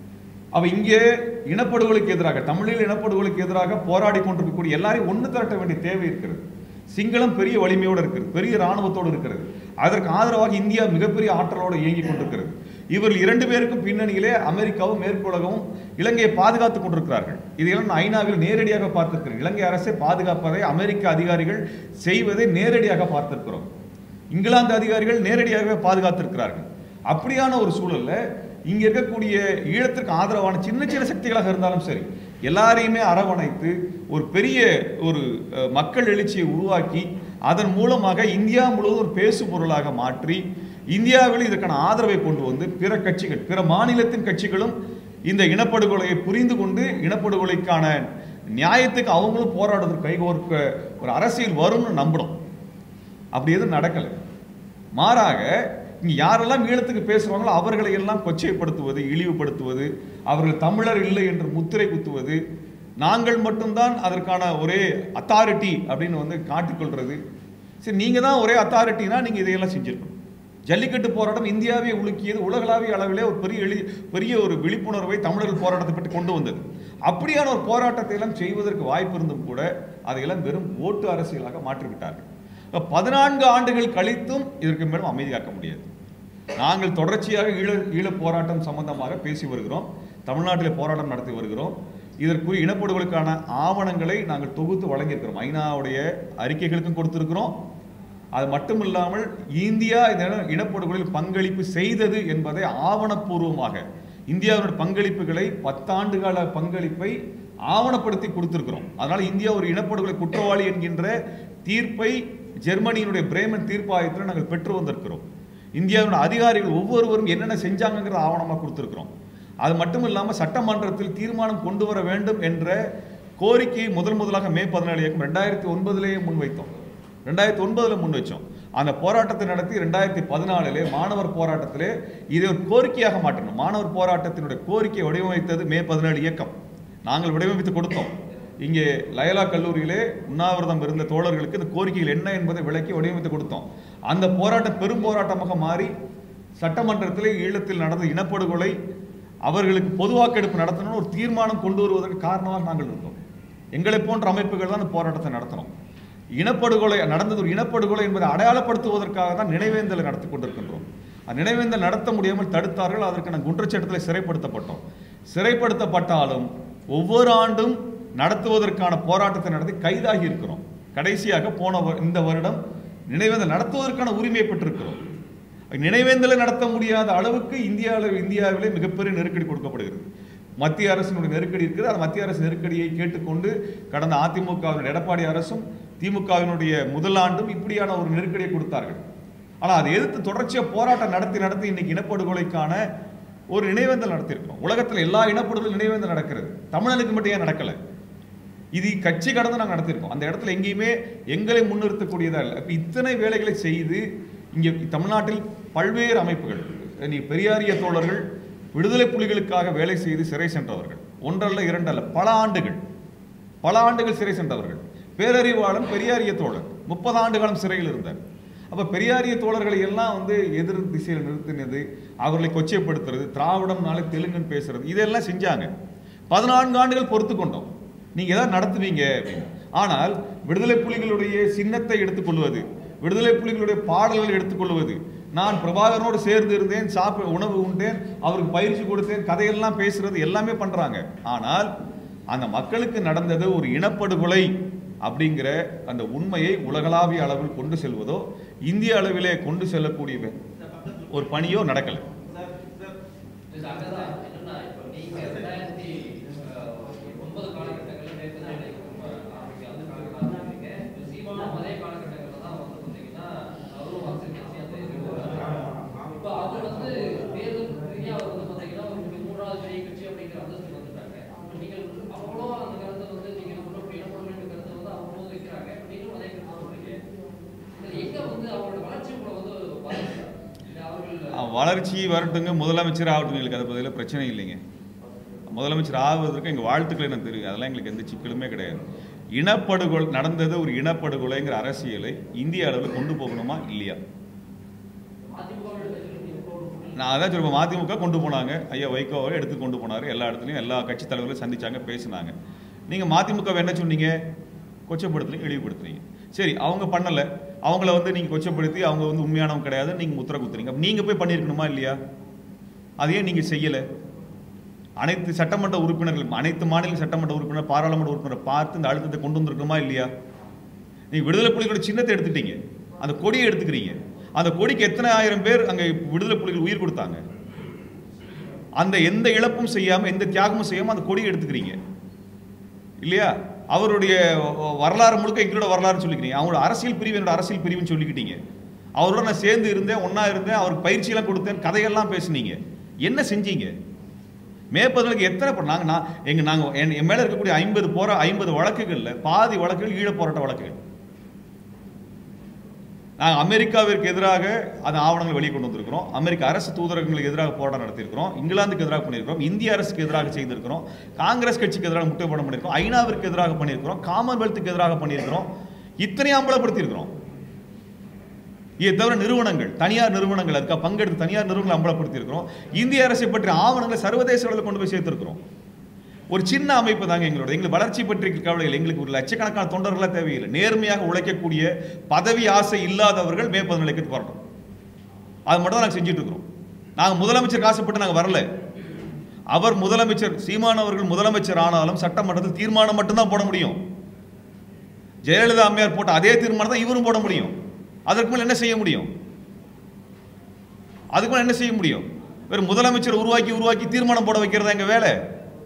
அவ இங்கே இனப்படுகொலைக்கு எதிராக தமிழில் இனப்படுகொலைக்கு எதிராக போராடி கொண்டிருக்கக்கூடிய எல்லாரையும் ஒன்று திரட்ட வேண்டிய தேவை இருக்கிறது சிங்களம் பெரிய வலிமையோடு இருக்கிறது பெரிய இராணுவத்தோடு இருக்கிறது அதற்கு ஆதரவாக இந்தியா மிகப்பெரிய ஆற்றலோடு இயங்கிக் கொண்டிருக்கிறது இவர்கள் இரண்டு பேருக்கும் பின்னணியிலே அமெரிக்காவும் மேற்குலகமும் இலங்கையை பாதுகாத்துக் கொண்டிருக்கிறார்கள் இதையெல்லாம் நான் ஐநாவில் நேரடியாக பார்த்திருக்கிறேன் இலங்கை அரசை பாதுகாப்பதை அமெரிக்க அதிகாரிகள் செய்வதை நேரடியாக பார்த்திருக்கிறோம் இங்கிலாந்து அதிகாரிகள் நேரடியாக பாதுகாத்திருக்கிறார்கள் அப்படியான ஒரு சூழல்ல இங்க இருக்கக்கூடிய ஈழத்திற்கு ஆதரவான சின்ன சின்ன சக்திகளாக இருந்தாலும் சரி எல்லாரையுமே அரவணைத்து ஒரு பெரிய ஒரு அஹ், மக்கள் எழுச்சியை உருவாக்கி அதன் மூலமாக இந்தியா முழுவதும் ஒரு பேசு பொருளாக மாற்றி இந்தியாவில் இதற்கான ஆதரவை கொண்டு வந்து பிற கட்சிகள் பிற மாநிலத்தின் கட்சிகளும் இந்த இனப்படுகொலையை புரிந்து கொண்டு இனப்படுகொலைக்கான நியாயத்துக்கு அவங்களும் போராடுறதுக்கு கைகோர்க்க ஒரு அரசியல் வரும்னு நம்பணும் அப்படி எதுவும் நடக்கலை மாறாக இங்க யாரெல்லாம் ஈழத்துக்கு பேசுறாங்களோ அவர்களை எல்லாம் கொச்சைப்படுத்துவது இழிவுபடுத்துவது அவர்கள் தமிழர் இல்லை என்று முத்திரை குத்துவது நாங்கள் மட்டும்தான் அதற்கான ஒரே அத்தாரிட்டி அப்படின்னு வந்து காட்டிக்கொள்றது சரி நீங்க தான் ஒரே அத்தாரிட்டினா நீங்க இதையெல்லாம் செஞ்சிருக்கணும் ஜல்லிக்கட்டு போராட்டம் இந்தியாவை உலுக்கியது உலகளாவிய அளவிலே ஒரு பெரிய எளி பெரிய ஒரு விழிப்புணர்வை தமிழர்கள் போராட்டத்தை பற்றி கொண்டு வந்தது அப்படியான ஒரு போராட்டத்தை எல்லாம் செய்வதற்கு வாய்ப்பு இருந்தும் கூட அதையெல்லாம் வெறும் ஓட்டு அரசியலாக மாற்றிவிட்டார்கள் இப்ப பதினான்கு ஆண்டுகள் கழித்தும் இதற்கு மேலும் அமைதி காக்க முடியாது நாங்கள் தொடர்ச்சியாக ஈழ ஈழப் போராட்டம் சம்பந்தமாக பேசி வருகிறோம் தமிழ்நாட்டில் போராட்டம் நடத்தி வருகிறோம் இதற்குரிய இனப்படுகொலைக்கான ஆவணங்களை நாங்கள் தொகுத்து வழங்கியிருக்கிறோம் ஐநாவுடைய அறிக்கைகளுக்கும் கொடுத்திருக்கிறோம் அது மட்டும் இல்லாமல் இந்தியா இந்த இன- இனப்படுகொலையில் பங்களிப்பு செய்தது என்பதை ஆவணப்பூர்வமாக இந்தியாவினுடைய பங்களிப்புகளை பத்தாண்டு கால பங்களிப்பை ஆவணப்படுத்தி கொடுத்திருக்கிறோம் அதனால இந்தியா ஒரு இனப்படுகொலை குற்றவாளி என்கின்ற தீர்ப்பை ஜெர்மனியினுடைய பிரேமன் தீர்ப்பாயத்தில் நாங்கள் பெற்று வந்திருக்கிறோம் இந்தியாவினுடைய அதிகாரிகள் ஒவ்வொருவரும் என்னென்ன செஞ்சாங்கங்கிற ஆவணமாக கொடுத்திருக்கிறோம் அது மட்டும் இல்லாமல் சட்டமன்றத்தில் தீர்மானம் கொண்டு வர வேண்டும் என்ற கோரிக்கையை முதல் முதலாக மே பதினேழு இயக்கம் ரெண்டாயிரத்தி ஒன்பதுலேயே முன்வைத்தோம் ரெண்டாயிரத்தி ஒன்பதுல முன் வச்சோம் அந்த போராட்டத்தை நடத்தி ரெண்டாயிரத்தி பதினாலிலே மாணவர் போராட்டத்திலே இதை ஒரு கோரிக்கையாக மாற்றணும் மாணவர் போராட்டத்தினுடைய கோரிக்கையை வடிவமைத்தது மே பதினேழு இயக்கம் நாங்கள் வடிவமைத்து கொடுத்தோம் இங்கே லயலா கல்லூரியிலே உண்ணாவிரதம் இருந்த தோழர்களுக்கு இந்த கோரிக்கைகள் என்ன என்பதை விளக்கி வடிவமைத்து கொடுத்தோம் அந்த போராட்டம் பெரும் போராட்டமாக மாறி சட்டமன்றத்திலே ஈழத்தில் நடந்த இனப்படுகொலை அவர்களுக்கு பொது வாக்கெடுப்பு நடத்தணும்னு ஒரு தீர்மானம் கொண்டு வருவதற்கு காரணமாக நாங்கள் இருந்தோம் எங்களை போன்ற அமைப்புகள் தான் அந்த போராட்டத்தை நடத்தணும் இனப்படுகொலை நடந்தது ஒரு இனப்படுகொலை என்பதை அடையாளப்படுத்துவதற்காக தான் நினைவேந்தலை நடத்தி கொண்டிருக்கின்றோம் அந்த நினைவேந்தல் நடத்த முடியாமல் தடுத்தார்கள் அதற்கு நாங்கள் குற்றச்சட்டத்தில் சிறைப்படுத்தப்பட்டோம் சிறைப்படுத்தப்பட்டாலும் ஒவ்வொரு ஆண்டும் நடத்துவதற்கான போராட்டத்தை நடத்தி கைதாகி இருக்கிறோம் கடைசியாக போன வ- இந்த வருடம் நினைவேந்தல் நடத்துவதற்கான உரிமையை பெற்றிருக்கிறோம் நினைவேந்தலை நடத்த முடியாத அளவுக்கு இந்தியாவில் இந்தியாவிலே மிகப்பெரிய நெருக்கடி கொடுக்கப்படுகிறது மத்திய அரசினுடைய நெருக்கடி இருக்குது அந்த மத்திய அரசு நெருக்கடியை கேட்டுக்கொண்டு கடந்த அதிமுகவினுடைய எடப்பாடி அரசும் திமுகவினுடைய முதல் ஆண்டும் இப்படியான ஒரு நெருக்கடியை கொடுத்தார்கள் ஆனால் அதை எதிர்த்து தொடர்ச்சியாக போராட்டம் நடத்தி நடத்தி இன்னைக்கு இனப்படுகொலைக்கான ஒரு நினைவேந்தல் நடத்தியிருக்கிறோம் உலகத்தில் எல்லா இனப்படுகொலை நினைவேந்தல் நடக்கிறது தமிழனுக்கு மட்டும் ஏன் நடக்கலை இது கட்சி கடந்து நாங்கள் நடத்தியிருக்கோம் அந்த இடத்துல எங்கேயுமே எங்களை முன்னிறுத்தக்கூடியதா இல்லை இப்போ இத்தனை வேலைகளை செய்து இங்கே தமிழ்நாட்டில் பல்வேறு அமைப்புகள் நீ பெரியாரிய தோழர்கள் விடுதலை புலிகளுக்காக வேலை செய்து சிறை சென்றவர்கள் ஒன்றல்ல இரண்டல்ல பல ஆண்டுகள் பல ஆண்டுகள் சிறை சென்றவர்கள் பேரறிவாளன் பெரியாரிய தோழர் முப்பது ஆண்டு காலம் சிறையில் இருந்தார் அப்ப பெரியாரிய தோழர்களை எல்லாம் வந்து எதிர் திசையில் நிறுத்தினது அவர்களை கொச்சைப்படுத்துறது திராவிடம்னாலே தெலுங்குன்னு பேசுறது இதெல்லாம் செஞ்சாங்க பதினான்கு ஆண்டுகள் பொறுத்து கொண்டோம் நீங்க ஏதாவது நடத்துவீங்க அப்படின்னு ஆனால் விடுதலை புலிகளுடைய சின்னத்தை எடுத்துக்கொள்வது விடுதலை புலிகளுடைய பாடல்களை எடுத்துக்கொள்வது நான் பிரபாகரனோடு சேர்ந்து இருந்தேன் சாப்ப உணவு உண்டேன் அவருக்கு பயிற்சி கொடுத்தேன் கதையெல்லாம் பேசுறது எல்லாமே பண்றாங்க ஆனால் அந்த மக்களுக்கு நடந்தது ஒரு இனப்படுகொலை அப்படிங்கிற அந்த உண்மையை உலகளாவிய அளவில் கொண்டு செல்வதோ இந்திய அளவிலே கொண்டு செல்லக்கூடிய ஒரு பணியோ நடக்கலை இது அங்கதான் என்னன்னா இப்போ நீங்க ரெண்டாயிரத்தி அஹ், ஒன்பது காலகட்டங்கள்ல நேற்று தான் எனக்கு ரொம்ப ஆரம்பிக்க அந்த காலகட்டம் ஆரம்பிங்க சீமானும் அதே காலகட்டங்கள்ல தான் வந்து பார்த்தீங்கன்னா அவரும் அரசியல் கட்சி அந்த இது வராரு. இப்போ அவர் வந்து தேர்தல் ரீதியா அவர் வந்து பார்த்தீங்கன்னா ஒரு மிக மூன்றாவது பெரிய கட்சி அப்படிங்கிற அந்தஸ்து வந்துட்டாங்க இப்போ நீங்கள் அவங்களும் அந்த கருத்தை வந்து நீங்க சொல்லக்கூடிய இனப்படுகொலை கருத்தை வந்து அவங்களும் வைக்கிறாங்க இப்போ நீங்களும் அதே கருத்தை சொல்றீங்க இது எங்க வந்து அவங்களோட வளர்ச்சி உங்களை வந்து பாதிக்குதா? இல்ல அவர்கள் அஹ் வளர்ச்சி வரட்டுங்க முதலமைச்சர் ஆகட்டும் எங்களுக்கு அதை பதில பிரச்சனை இல்லைங்க முதலமைச்சர் ஆவதற்கு எங்கள் வாழ்த்துக்களை நான் தெரியும் அதெல்லாம் எங்களுக்கு எந்த சிக்கலுமே கிடையாது இனப்படுகொலை நடந்தது ஒரு இனப்படுகொலைங்கிற அரசியலை இந்திய அளவில் கொண்டு போகணுமா இல்லையா அதிமுகவோட கட்சியில் நீங்க போடுறது நான் அதான் சொல்லுவேன் மதிமுக கொண்டு போனாங்க ஐயா வைகோவை எடுத்து கொண்டு போனார் எல்லா இடத்துலையும் எல்லா கட்சி தலைவர்களும் சந்திச்சாங்க பேசினாங்க நீங்கள் மதிமுக என்ன சொன்னீங்க கொச்சப்படுத்துறீங்க இழிவுபடுத்துறீங்க சரி அவங்க பண்ணலை அவங்கள வந்து நீங்கள் கொச்சப்படுத்தி அவங்க வந்து உண்மையானவங்க கிடையாது நீங்கள் முத்திர குத்துறீங்க அப்ப நீங்க போய் பண்ணியிருக்கணுமா இல்லையா அதையே நீங்க செய்யல அனைத்து சட்டமன்ற உறுப்பினர்கள் அனைத்து மாநில சட்டமன்ற உறுப்பினர் பாராளுமன்ற உறுப்பினர் பார்த்து இந்த அழுத்தத்தை கொண்டு வந்திருக்கோமா இல்லையா நீங்க விடுதலை புலிகளோட சின்னத்தை எடுத்துட்டீங்க அந்த கொடியை எடுத்துக்கிறீங்க அந்த கொடிக்கு எத்தனை ஆயிரம் பேர் அங்க விடுதலை புலிகள் உயிர் கொடுத்தாங்க அந்த எந்த இழப்பும் செய்யாம எந்த தியாகமும் செய்யாம அந்த கொடியை எடுத்துக்கிறீங்க இல்லையா அவருடைய வரலாறு முழுக்க எங்களோட வரலாறு சொல்லிக்கிறீங்க அவங்களோட அரசியல் பிரிவு என்னோட அரசியல் பிரிவுன்னு சொல்லிக்கிட்டீங்க அவரோட நான் சேர்ந்து இருந்தேன் ஒண்ணா இருந்தேன் அவருக்கு பயிற்சியெல்லாம் கொடுத்தேன் கதையெல்லாம் பேசுனீங்க என்ன செஞ்சீங்க மே பதினேழுக்கு எத்தனை ப- நாங்க நான் எங்க நாங்க என் என் மேல இருக்கக்கூடிய ஐம்பது போற ஐம்பது வழக்குகள்ல பாதி வழக்குகள் ஈழப் போராட்ட வழக்குகள் நாங்கள் அமெரிக்காவிற்கு எதிராக அந்த ஆவணங்களை வெளியே கொண்டு வந்திருக்கிறோம் அமெரிக்க அரசு தூதரகங்களுக்கு எதிராக போராட்டம் நடத்தியிருக்கிறோம் இங்கிலாந்துக்கு எதிராக பண்ணியிருக்கிறோம் இந்திய அரசுக்கு எதிராக செய்திருக்கிறோம் காங்கிரஸ் கட்சிக்கு எதிராக முட்டை போட பண்ணியிருக்கிறோம் ஐநாவிற்கு எதிராக பண்ணியிருக்கிறோம் காமன்வெல்த்துக்கு எதிராக பண்ணியிருக்கிறோம் இத்தனையும் அம்பலப்படுத்தியிருக்கிறோம் இதை தவிர நிறுவனங்கள் தனியார் நிறுவனங்கள் அதுக்காக பங்கெடுத்து தனியார் நிறுவனங்களை அம்பலப்படுத்தியிருக்கிறோம் இந்திய அரசை பற்றிய ஆவணங்களை சர்வதேச அளவில் கொண்டு போய் சேர்த்திருக்கிறோம் ஒரு சின்ன அமைப்பு தாங்க எங்களோட எங்களுக்கு வளர்ச்சி பற்றி கவலை இல்லை எங்களுக்கு ஒரு லட்சக்கணக்கான தொண்டர்களாக தேவையில்லை நேர்மையாக உழைக்கக்கூடிய பதவி ஆசை இல்லாதவர்கள் மே பதினேழுக்கு வரட்டும் அது மட்டும் தான் நாங்கள் செஞ்சுட்டு இருக்கிறோம் நாங்கள் முதலமைச்சர் ஆசைப்பட்டு நாங்கள் வரல அவர் முதலமைச்சர் சீமான் அவர்கள் முதலமைச்சர் ஆனாலும் சட்டமன்றத்தில் தீர்மானம் மட்டும்தான் போட முடியும் ஜெயலலிதா அம்மையார் போட்ட அதே தீர்மானம் தான் இவரும் போட முடியும் அதற்கு மேல் என்ன செய்ய முடியும் அதுக்கு மேல் என்ன செய்ய முடியும் வெறும் முதலமைச்சர் உருவாக்கி உருவாக்கி தீர்மானம் போட வைக்கிறதா எங்க வேலை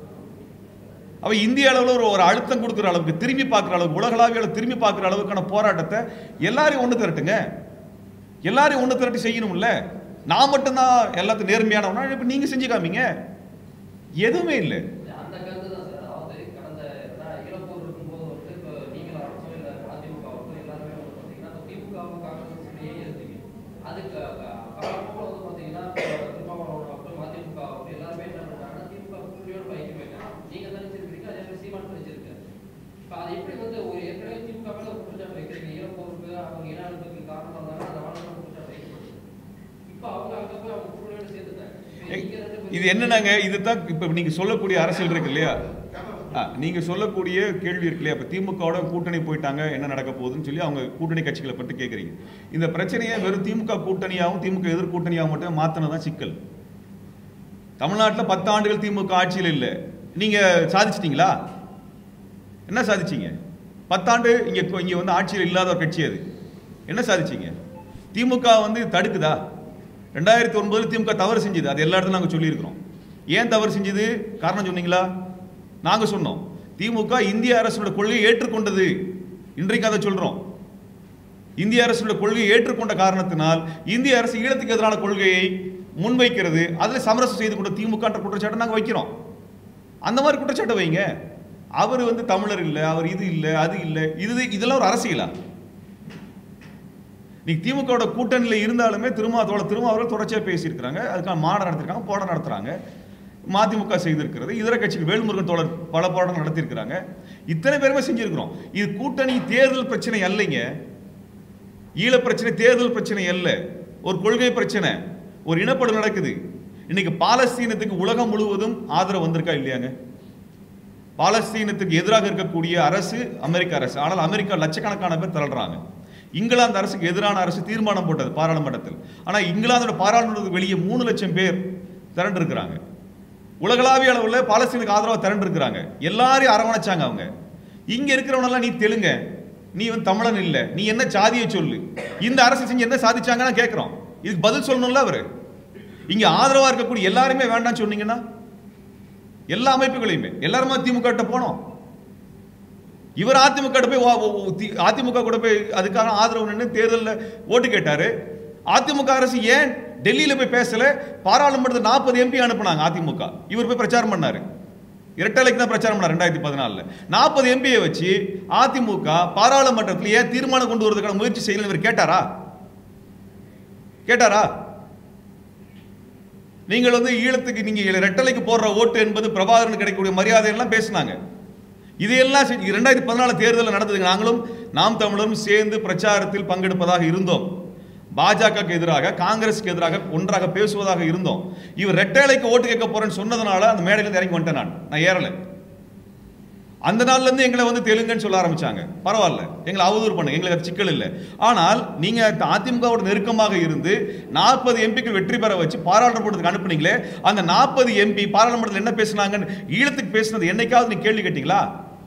அவ இந்திய அளவில் ஒரு ஒரு அழுத்தம் கொடுக்குற அளவுக்கு திரும்பி பார்க்குற அளவுக்கு உலகளாவிய அளவு திரும்பி பார்க்குற அளவுக்கான போராட்டத்தை எல்லாரையும் ஒன்று திரட்டுங்க எல்லாரையும் ஒன்று திரட்டி செய்யணும்ல நான் மட்டும்தான் எல்லாத்தையும் நேர்மையானவனா இப்போ நீங்கள் செஞ்சு காமிங்க எதுவுமே இல்லை அந்த கருத்து தான் சார் அதாவது கடந்த நான் இளப்போர் இருக்கும்போது வந்து இப்போ நீங்கள் அரசோ இல்லை அதிமுகவுக்கும் எல்லாருமே வந்து பார்த்தீங்கன்னா இப்போ திமுகவும் காங்கிரஸுடைய இருந்தீங்க அதுக்கு காலப்போல் வந்து பார்த்தீங்கன்னா திருமாவளவன் ஆகட்டும் அதிமுக ஆகட்டும் எல்லாருமே என்ன பண்ணுறாங்கன்னா திமுக கூட்டணியோட பயக்கி போயிட்டாங்க நீங்கள் தனிச்சிருக்கிறீங்க அதே மாதிரி சீமான் தனிச்சிருக்காரு இப்போ அது எப்படி வந்து ஒரு ஏற்கனவே திமுக மேலே ஒரு குற்றச்சாட்டு வைக்கிறீங்க இளப்போருக்கு அவங்க இனத்துக்கு காரணம் இருந்தாங்க அந்த வாழ்க்கை குற்றச்சாட்டு வைக்கப்படுது இப்போ அவங்க அங்கே போய் அவங்க கூட்டணியோட சேர்த்துட்டாங்க இப்ப ஏய், நீங்க ரெண்டு பேரும் இது என்னன்னாங்க இதுதான் இப்போ நீங்க சொல்லக்கூடிய அரசியல் இருக்கு இல்லையா ஆ, நீங்க சொல்லக்கூடிய கேள்வி இருக்கு இல்லையா இப்போ திமுகவோட கூட்டணி போயிட்டாங்க என்ன நடக்க போகுதுன்னு சொல்லி அவங்க கூட்டணி கட்சிகளை பற்றி கேட்குறீங்க இந்த பிரச்சனையை வெறும் திமுக கூட்டணியாகவும் திமுக எதிர் கூட்டணியாகவும் மட்டும் மாத்தினதான் சிக்கல் தமிழ்நாட்டில் பத்து ஆண்டுகள் திமுக ஆட்சியில் இல்லை நீங்க சாதிச்சிட்டீங்களா என்ன சாதிச்சீங்க பத்தாண்டு இங்க இங்க வந்து ஆட்சியில் இல்லாத ஒரு கட்சி அது என்ன சாதிச்சீங்க திமுக வந்து தடுக்குதா ரெண்டாயிரத்தி ஒன்பதுல திமுக தவறு செஞ்சது அது எல்லா இடத்துலையும் நாங்கள் சொல்லியிருக்கிறோம் ஏன் தவறு செஞ்சது காரணம் சொன்னீங்களா நாங்க சொன்னோம் திமுக இந்திய அரசோட கொள்கையை ஏற்றுக்கொண்டது இன்றைக்கு அதை சொல்றோம் இந்திய அரசோட கொள்கையை ஏற்றுக்கொண்ட காரணத்தினால் இந்திய அரசு ஈழத்துக்கு எதிரான கொள்கையை முன்வைக்கிறது அதில் சமரசம் செய்து கொண்ட திமுக என்ற குற்றச்சாட்டை நாங்கள் வைக்கிறோம் அந்த மாதிரி குற்றச்சாட்டை வைங்க அவர் வந்து தமிழர் இல்லை அவர் இது இல்லை அது இல்லை இது இதெல்லாம் ஒரு அரசியலா நீ திமுகவோட கூட்டணியில் இருந்தாலுமே திருமா தோழ திருமா அவர்கள் தொடர்ச்சியாக பேசியிருக்கிறாங்க அதுக்கான மாநாடு நடத்திருக்காங்க போராட்டம் நடத்துறாங்க மதிமுக செய்திருக்கிறது இதர கட்சிகள் வேல்முருகன் தோழர் பல போராட்டம் நடத்தியிருக்கிறாங்க இத்தனை பேருமே செஞ்சிருக்கிறோம் இது கூட்டணி தேர்தல் பிரச்சனை அல்லைங்க ஈழ பிரச்சனை தேர்தல் பிரச்சனை அல்ல ஒரு கொள்கை பிரச்சனை ஒரு இனப்படுகொலை நடக்குது இன்னைக்கு பாலஸ்தீனத்துக்கு உலகம் முழுவதும் ஆதரவு வந்திருக்கா இல்லையாங்க பாலஸ்தீனத்துக்கு எதிராக இருக்கக்கூடிய அரசு அமெரிக்க அரசு ஆனால் அமெரிக்கா லட்சக்கணக்கான பேர் திரள்றாங்க இங்கிலாந்து அரசுக்கு எதிரான அரசு தீர்மானம் போட்டது பாராளுமன்றத்தில் ஆனால் இங்கிலாந்தோட பாராளுமன்றத்துக்கு வெளியே மூணு லட்சம் பேர் திரண்டு இருக்கிறாங்க உலகளாவிய அளவில் பாலஸ்தீனுக்கு ஆதரவாக திரண்டு இருக்கிறாங்க எல்லாரையும் அரவணைச்சாங்க அவங்க இங்க இருக்கிறவனெல்லாம் நீ தெலுங்க நீ வந்து தமிழன் இல்லை நீ என்ன சாதியை சொல்லு இந்த அரசு செஞ்சு என்ன சாதிச்சாங்கன்னு கேட்குறோம் இதுக்கு பதில் சொல்லணும்ல அவரு இங்க ஆதரவா இருக்கக்கூடிய எல்லாருமே வேண்டாம்னு சொன்னீங்கன்னா எல்லா அமைப்புகளையுமே எல்லாருமே திமுக கிட்ட போனோம் இவர் அதிமுக கிட்ட போய் வா- வா- தி- அதிமுக கூட போய் அதுக்கான ஆதரவு நின்று தேர்தலில் ஓட்டு கேட்டாரு அதிமுக அரசு ஏன் டெல்லியில போய் பேசல பாராளுமன்றத்தில் நாற்பது எம்பி அனுப்புனாங்க அதிமுக இவர் போய் பிரச்சாரம் பண்ணாரு இரட்டலைக்கு தான் பிரச்சாரம் பண்ணார் ரெண்டாயிரத்தி பதினாலுல நாற்பது எம்பியை வச்சு அதிமுக பாராளுமன்றத்தில் ஏன் தீர்மானம் கொண்டு வரதுக்கான முயற்சி செய்யல இவர் கேட்டாரா கேட்டாரா நீங்கள் வந்து ஈழத்துக்கு நீங்க ரெட்டலைக்கு போடுற ஓட்டு என்பது பிரபாகரனுக்கு கிடைக்கக்கூடிய மரியாதை எல்லாம் பேசினாங்க இதையெல்லாம் செஞ்சு ரெண்டாயிரத்தி பதினாலு தேர்தலில் நடந்தது நாங்களும் நாம் தமிழரும் சேர்ந்து பிரச்சாரத்தில் பங்கெடுப்பதாக இருந்தோம் பாஜகவுக்கு எதிராக காங்கிரஸுக்கு எதிராக ஒன்றாக பேசுவதாக இருந்தோம் இவர் ரெட்டலைக்கு ஓட்டு கேட்க போறேன்னு சொன்னதுனால அந்த மேடையில இருந்து இறங்கி வந்துட்டேன் நான் நான் ஏறல அந்த நாள்ல இருந்து எங்களை வந்து தெலுங்குன்னு சொல்ல ஆரம்பிச்சாங்க பரவாயில்ல எங்களை அவதூறு பண்ணுங்க எங்களுக்கு அது சிக்கல் இல்லை ஆனால் நீங்க அதிமுகவோட நெருக்கமாக இருந்து நாற்பது எம்பிக்கள் வெற்றி பெற வச்சு பாராளுமன்றத்துக்கு அனுப்புனீங்களே அந்த நாற்பது எம்பி பாராளுமன்றத்தில் என்ன பேசுனாங்கன்னு ஈழத்துக்கு பேசுனது என்னைக்காவது நீ கேள்வி கேட்டீங்களா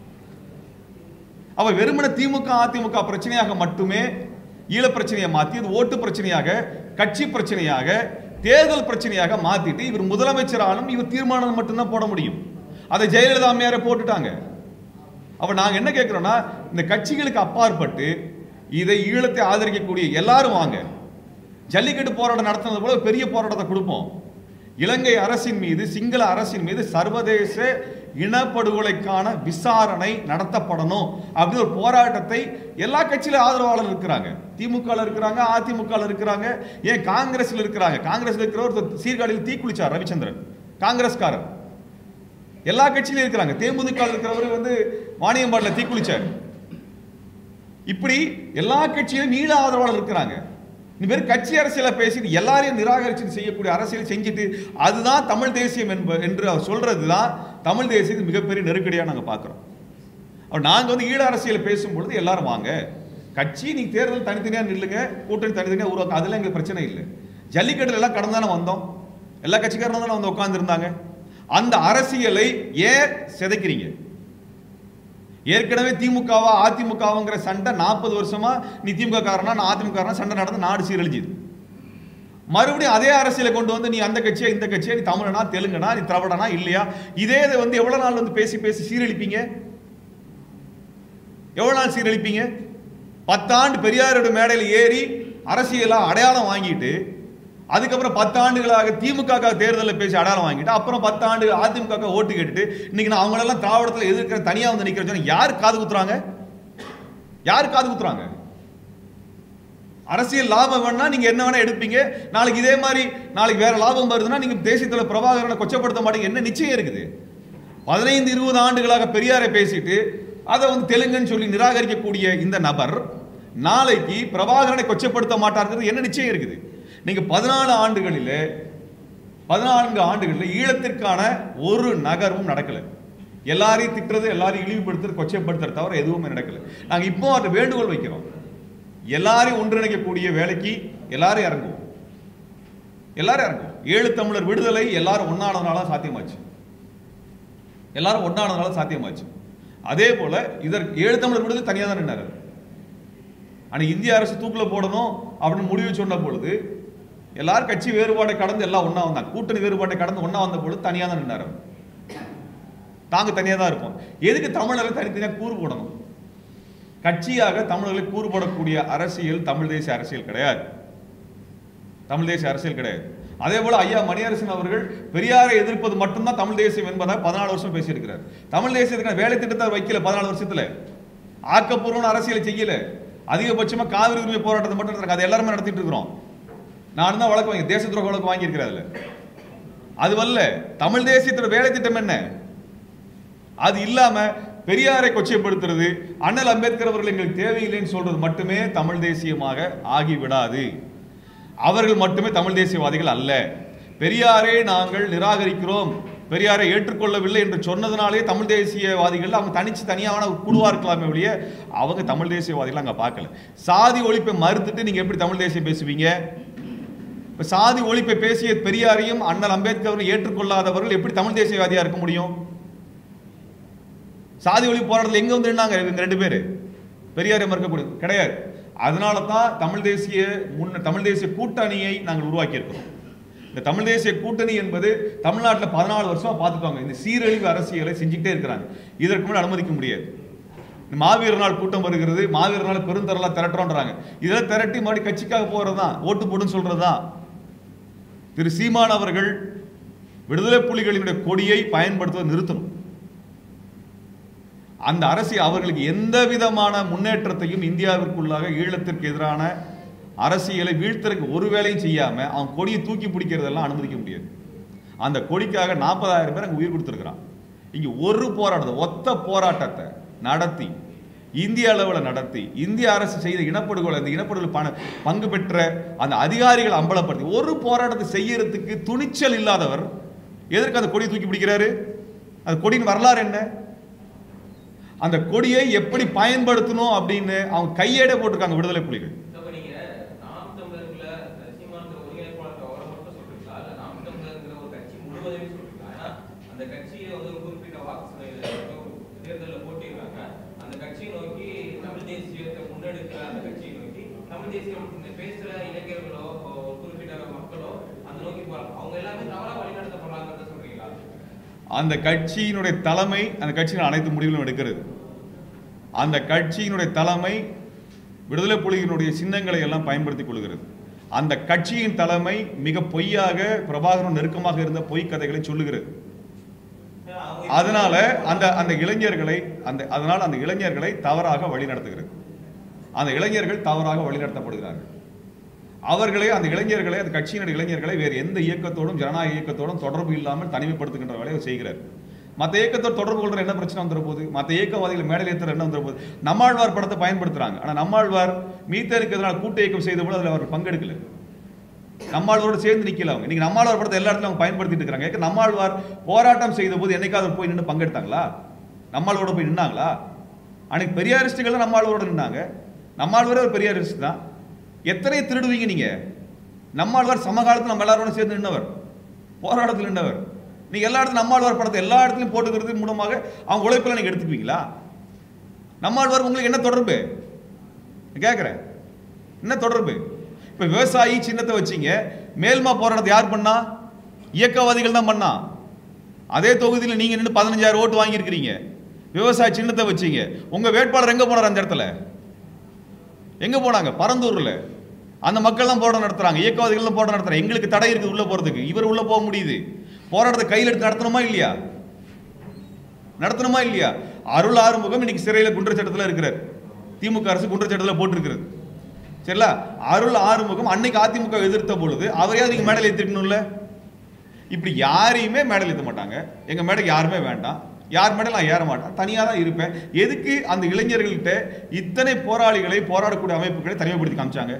அவ வெறுமன திமுக அதிமுக பிரச்சனையாக மட்டுமே ஈழ பிரச்சனையை மாத்தி அது ஓட்டு பிரச்சனையாக கட்சி பிரச்சனையாக தேர்தல் பிரச்சனையாக மாத்திட்டு இவர் முதலமைச்சராலும் இவர் தீர்மானம் மட்டும்தான் போட முடியும் அதை ஜெயலலிதா அம்மையாரை போட்டுட்டாங்க அப்ப நாங்க என்ன கேட்கிறோம்னா இந்த கட்சிகளுக்கு அப்பாற்பட்டு இதை ஈழத்தை ஆதரிக்கக்கூடிய எல்லாரும் வாங்க ஜல்லிக்கட்டு போராட்டம் நடத்துனது போல ஒரு பெரிய போராட்டத்தை கொடுப்போம் இலங்கை அரசின் மீது சிங்கள அரசின் மீது சர்வதேச இனப்படுகொலைக்கான விசாரணை நடத்தப்படணும் அப்படின்னு ஒரு போராட்டத்தை எல்லா கட்சியில ஆதரவாளர் இருக்கிறாங்க திமுக இருக்கிறாங்க அதிமுக இருக்கிறாங்க ஏன் காங்கிரஸ்ல இருக்கிறாங்க காங்கிரஸ்ல இருக்கிற ஒரு சீர்காழியில் தீக்குளிச்சார் ரவிச்சந்திரன் காங்கிரஸ்காரர் எல்லா கட்சியிலும் இருக்கிறாங்க தேமுதிக இருக்கிறவர் வந்து வாணியம்பாடில் தீக்குளிச்சார் இப்படி எல்லா கட்சியிலும் நீள ஆதரவாளர் இருக்கிறாங்க நீ வெறும் கட்சி அரசியலை பேசி எல்லாரையும் நிராகரிச்சு செய்யக்கூடிய அரசியல் செஞ்சுட்டு அதுதான் தமிழ் தேசியம் என்ப என்று அவர் சொல்றது தான் தமிழ் தேசியத்துக்கு மிகப்பெரிய நெருக்கடியாக நாங்கள் பார்க்குறோம் அவர் நாங்கள் வந்து ஈழ அரசியல் பேசும்பொழுது எல்லாரும் வாங்க கட்சி நீங்க தேர்தல் தனித்தனியாக நில்லுங்க கூட்டணி தனித்தனியாக உருவாக்க அதெல்லாம் எங்களுக்கு பிரச்சனை இல்லை ஜல்லிக்கட்டுல எல்லாம் கடந்து தானே வந்தோம் எல்லா கட்சிக்காரனும் தானே வந்து உட்காந்துருந்தாங்க அந்த அரசியலை ஏன் சிதைக்கிறீங்க ஏற்கனவே திமுகவா அதிமுகவாங்கிற சண்டை நாற்பது வருஷமா நீ திமுக காரனா நான் அதிமுக காரனா சண்டை நடந்து நாடு சீரழிஞ்சுது மறுபடியும் அதே அரசியலை கொண்டு வந்து நீ அந்த கட்சியா இந்த கட்சியா நீ தமிழனா தெலுங்கனா நீ திராவிடனா இல்லையா இதே இதை வந்து எவ்வளவு நாள் வந்து பேசி பேசி சீரழிப்பீங்க எவ்வளவு நாள் சீரழிப்பீங்க பத்தாண்டு பெரியாரோட மேடையில் ஏறி அரசியலா அடையாளம் வாங்கிட்டு அதுக்கப்புறம் பத்தாண்டுகளாக திமுக தேர்தலில் பேசி அடையாளம் வாங்கிட்டு அப்புறம் பத்தாண்டு அதிமுக ஓட்டு கேட்டுட்டு இன்னைக்கு நான் அவங்களெல்லாம் திராவிடத்தில் எதிர்க்கிற தனியாக வந்து நிற்கிற யார் காது குத்துறாங்க யார் காது குத்துறாங்க அரசியல் லாபம் வேணா நீங்க என்ன வேணா எடுப்பீங்க நாளைக்கு இதே மாதிரி நாளைக்கு வேற லாபம் வருதுன்னா நீங்க தேசியத்துல பிரபாகரனை கொச்சப்படுத்த மாட்டீங்க என்ன நிச்சயம் இருக்குது பதினைந்து இருபது ஆண்டுகளாக பெரியாரை பேசிட்டு அதை வந்து தெலுங்குன்னு சொல்லி நிராகரிக்கக்கூடிய இந்த நபர் நாளைக்கு பிரபாகரனை கொச்சப்படுத்த மாட்டாருங்கிறது என்ன நிச்சயம் இருக்குது நீங்க பதினாலு ஆண்டுகளில் பதினான்கு ஆண்டுகளில் ஈழத்திற்கான ஒரு நகர்வும் நடக்கல எல்லாரையும் திட்டுறது எல்லாரையும் இழிவுபடுத்துறது கொச்சைப்படுத்துறது தவிர எதுவுமே நடக்கல நாங்க இப்போ அதை வேண்டுகோள் வைக்கிறோம் எல்லாரையும் ஒன்றிணைக்கக்கூடிய வேலைக்கு எல்லாரும் இறங்குவோம் எல்லாரும் இறங்குவோம் ஏழு தமிழர் விடுதலை எல்லாரும் ஒன்னானதுனால சாத்தியமாச்சு எல்லாரும் ஒன்னானதுனால சாத்தியமாச்சு அதே போல இதற்கு ஏழு தமிழர் விடுதலை தனியாக தான் நின்னாரு ஆனா இந்திய அரசு தூக்குல போடணும் அப்படின்னு முடிவு சொன்ன பொழுது எல்லாரும் கட்சி வேறுபாடை கடந்து எல்லாம் ஒண்ணா வந்தாங்க கூட்டணி வேறுபாட்டை கடந்து ஒண்ணா வந்த பொழுது தனியாக தான் நின்னாரு அவர். தாங்க தனியாக தான் இருப்போம் எதுக்கு தமிழரை தனித்தனியாக கூறு போடணும் கட்சியாக தமிழர்களை கூறுபடக்கூடிய அரசியல் தமிழ் தேசிய அரசியல் கிடையாது தமிழ் தேசிய அரசியல் கிடையாது அதே போல ஐயா மணியரசன் அவர்கள் பெரியாரை எதிர்ப்பது மட்டும்தான் தமிழ் தேசியம் என்பதாக பதினாலு வருஷம் பேசியிருக்கிறார் தமிழ் தேசியத்துக்கான வேலை திட்டத்தை அவர் வைக்கல பதினாலு வருஷத்துல ஆக்கப்பூர்வமான அரசியலை செய்யல அதிகபட்சமா காவிரி உரிமை போராட்டத்தை மட்டும் நடத்துறாங்க அதை எல்லாருமே நடத்திட்டு இருக்கிறோம் நான் தான் வழக்கு வாங்கி தேச துரோக வழக்கு வாங்கியிருக்கிறேன் அதுல அது வல்ல தமிழ் தேசியத்தோட வேலை திட்டம் என்ன அது இல்லாம பெரியாரை கொச்சைப்படுத்துறது அண்ணல் அம்பேத்கர் அவர்கள் எங்களுக்கு தேவையில்லைன்னு சொல்றது மட்டுமே தமிழ் தேசியமாக ஆகிவிடாது அவர்கள் மட்டுமே தமிழ் தேசியவாதிகள் அல்ல பெரியாரை நாங்கள் நிராகரிக்கிறோம் பெரியாரை ஏற்றுக்கொள்ளவில்லை என்று சொன்னதுனாலே தமிழ் தேசியவாதிகள் அவங்க தனிச்சு தனியான ஒரு குழுவா இருக்கலாமே ஒழிய அவங்க தமிழ் தேசியவாதிகள் அங்க பார்க்கல சாதி ஒழிப்பை மறுத்துட்டு நீங்க எப்படி தமிழ் தேசியம் பேசுவீங்க இப்ப சாதி ஒழிப்பை பேசிய பெரியாரையும் அண்ணல் அம்பேத்கர் ஏற்றுக்கொள்ளாதவர்கள் எப்படி தமிழ் தேசியவாதியா இருக்க முடியும் சாதி ஒழிப்பு போராட்டத்தில் எங்க வந்து நின்னாங்க இவங்க ரெண்டு பேரு பெரியாரை மறுக்கக்கூடிய கிடையாது அதனால தான் தமிழ் தேசிய முன்ன தமிழ் தேசிய கூட்டணியை நாங்கள் உருவாக்கி இருக்கிறோம் இந்த தமிழ் தேசிய கூட்டணி என்பது தமிழ்நாட்டில் பதினாலு வருஷமா பார்த்துக்கோங்க இந்த சீரழிவு அரசியலை செஞ்சுக்கிட்டே இருக்கிறாங்க இதற்கு முன்னாடி அனுமதிக்க முடியாது இந்த மாவீரர் நாள் கூட்டம் வருகிறது மாவீரர் நாள் பெருந்தரலா திரட்டுறோன்றாங்க இதெல்லாம் திரட்டி மறுபடியும் கட்சிக்காக போறது தான் ஓட்டு போடுன்னு சொல்றது தான் திரு சீமான் அவர்கள் விடுதலை புலிகளினுடைய கொடியை பயன்படுத்துவதை நிறுத்தணும் அந்த அரசியல் அவர்களுக்கு எந்த விதமான முன்னேற்றத்தையும் இந்தியாவிற்குள்ளாக ஈழத்திற்கு எதிரான அரசியலை வீழ்த்தறதுக்கு ஒரு வேலையும் செய்யாம அவன் கொடியை தூக்கி பிடிக்கிறதெல்லாம் அனுமதிக்க முடியாது அந்த கொடிக்காக நாற்பதாயிரம் பேர் அங்க உயிர் கொடுத்துருக்கிறான் இங்க ஒரு போராட்டத்தை ஒத்த போராட்டத்தை நடத்தி இந்திய அளவில் நடத்தி இந்திய அரசு செய்த இனப்படுகொலை அந்த இனப்படுகொலை பண பங்கு பெற்ற அந்த அதிகாரிகள் அம்பலப்படுத்தி ஒரு போராட்டத்தை செய்யறதுக்கு துணிச்சல் இல்லாதவர் எதற்கு அந்த கொடியை தூக்கி பிடிக்கிறாரு அந்த கொடியின் வரலாறு என்ன அந்த கொடியை எப்படி பயன்படுத்தணும் அப்படின்னு அவங்க கையேட போட்டிருக்காங்க விடுதலை புலிகள் அப்ப நீங்க நாம் தமிழர்ல சீமான்ற ஒருங்கிணைப்பாளர் அவரை மட்டும் சொல்றீங்களா இல்ல நாம் தமிழர்ங்கிற ஒரு கட்சி முழுவதுமே சொல்றீங்களா ஏன்னா அந்த கட்சியை வந்து ஒரு குறிப்பிட்ட வாக்கு தேர்தலில் போட்டிடுறாங்க அந்த கட்சியை நோக்கி தமிழ் தேசியத்தை முன்னெடுக்கிற அந்த கட்சியை நோக்கி தமிழ் தேசியம் பேசுற இளைஞர்களோ ஒரு குறிப்பிட்ட மக்களோ அந்த நோக்கி போறாங்க அவங்க எல்லாமே தவறா வழிநடத்தப்படுறாங்கன்னு சொல்றீங்களா அந்த கட்சியினுடைய தலைமை அந்த கட்சியின் அனைத்து முடிவுகளும் எடுக்கிறது அந்த கட்சியினுடைய தலைமை விடுதலை புலிகளினுடைய சின்னங்களை எல்லாம் பயன்படுத்திக் கொள்கிறது அந்த கட்சியின் தலைமை மிக பொய்யாக பிரபாகரன் நெருக்கமாக இருந்த பொய் கதைகளை சொல்லுகிறது அவங்க அதனால அந்த அந்த இளைஞர்களை அந்த அதனால் அந்த இளைஞர்களை தவறாக வழிநடத்துகிறது அந்த இளைஞர்கள் தவறாக வழிநடத்தப்படுகிறார்கள் அவர்களே அந்த இளைஞர்களை அந்த கட்சியினுடைய இளைஞர்களை வேறு எந்த இயக்கத்தோடும் ஜனநாயக இயக்கத்தோடும் தொடர்பு இல்லாமல் தனிமைப்படுத்துகின்ற வேலையை அவர் செய்கிறார் மற்ற இயக்கத்தோடு தொடர்பு கொள்ற என்ன பிரச்சனை வந்துற போது மற்ற இயக்கவாதிகள் மேடையில் ஏற்றுற என்ன வந்துற போது நம்மாழ்வார் படத்தை பயன்படுத்துறாங்க ஆனால் நம்மாழ்வார் மீத்தனுக்கு எதிரான கூட்டு இயக்கம் செய்த போது அதில் அவர் பங்கெடுக்கல நம்மாழ்வாரோட சேர்ந்து நிக்கல அவங்க இன்னைக்கு நம்மாழ்வார் படத்தை எல்லா இடத்துலயும் அவங்க பயன்படுத்திட்டு இருக்காங்க ஏக்க நம்மாழ்வார் போராட்டம் செய்த போது என்னைக்காவது அவர் போய் நின்று பங்கெடுத்தாங்களா நம்மாழ்வாரோட போய் நின்னாங்களா அன்னைக்கு பெரியாரிஸ்டுகள் தான் நம்மாழ்வாரோட நின்னாங்க நம்மாழ்வாரே ஒரு பெரியாரிஸ்ட் தான் எத்தனை திருடுவீங்க நீங்க நம்மாழ்வார் சமகாலத்தில் நம்ம எல்லாரோட சேர்ந்து நின்னவர் போராட்டத்தில் நின்றவர் நீங்க எல்லா இடத்துலையும் நம்மாழ்வார் படத்தை எல்லா இடத்துலையும் போட்டுக்கிறது மூலமாக அவங்க உழைப்பில் நீங்க எடுத்துக்குவீங்களா நம்மாழ்வார் உங்களுக்கு என்ன தொடர்பு கேட்குறேன் என்ன தொடர்பு இப்போ விவசாயி சின்னத்தை வச்சீங்க மேல்மா போராட்டத்தை யார் பண்ணா இயக்கவாதிகள் தான் பண்ணா அதே தொகுதியில் நீங்க நின்று பதினஞ்சாயிரம் ஓட்டு வாங்கியிருக்கிறீங்க விவசாய சின்னத்தை வச்சீங்க உங்க வேட்பாளர் எங்க போனார் அந்த இடத்துல எங்க போனாங்க பரந்தூர்ல அந்த மக்கள் தான் போராட்டம் நடத்துறாங்க இயக்கவாதிகள் தான் போராட்டம் நடத்துறாங்க எங்களுக்கு தடை இருக்குது உள்ள போறதுக்கு இவர் உள்ள போக முடியுது போராட்டத்தை கையில் எடுத்து நடத்தணுமா இல்லையா நடத்தணுமா இல்லையா அருள் ஆறுமுகம் இன்னைக்கு சிறையில் குற்றச்சட்டத்தில் இருக்கிறார் திமுக அரசு குற்றச்சட்டத்தில் போட்டிருக்கிறது சரிங்களா அருள் ஆறுமுகம் அன்னைக்கு அதிமுக எதிர்த்த பொழுது அவரையாவது நீங்க மேடையில் ஏற்றிருக்கணும்ல இப்படி யாரையுமே மேடையில் ஏற்ற மாட்டாங்க எங்க மேடைக்கு யாருமே வேண்டாம் யார் மேடையில் நான் ஏற மாட்டேன் தனியாக தான் இருப்பேன் எதுக்கு அந்த இளைஞர்கள்ட்ட இத்தனை போராளிகளை போராடக்கூடிய அமைப்புகளை தனிமைப்படுத்தி காமிச்சாங்க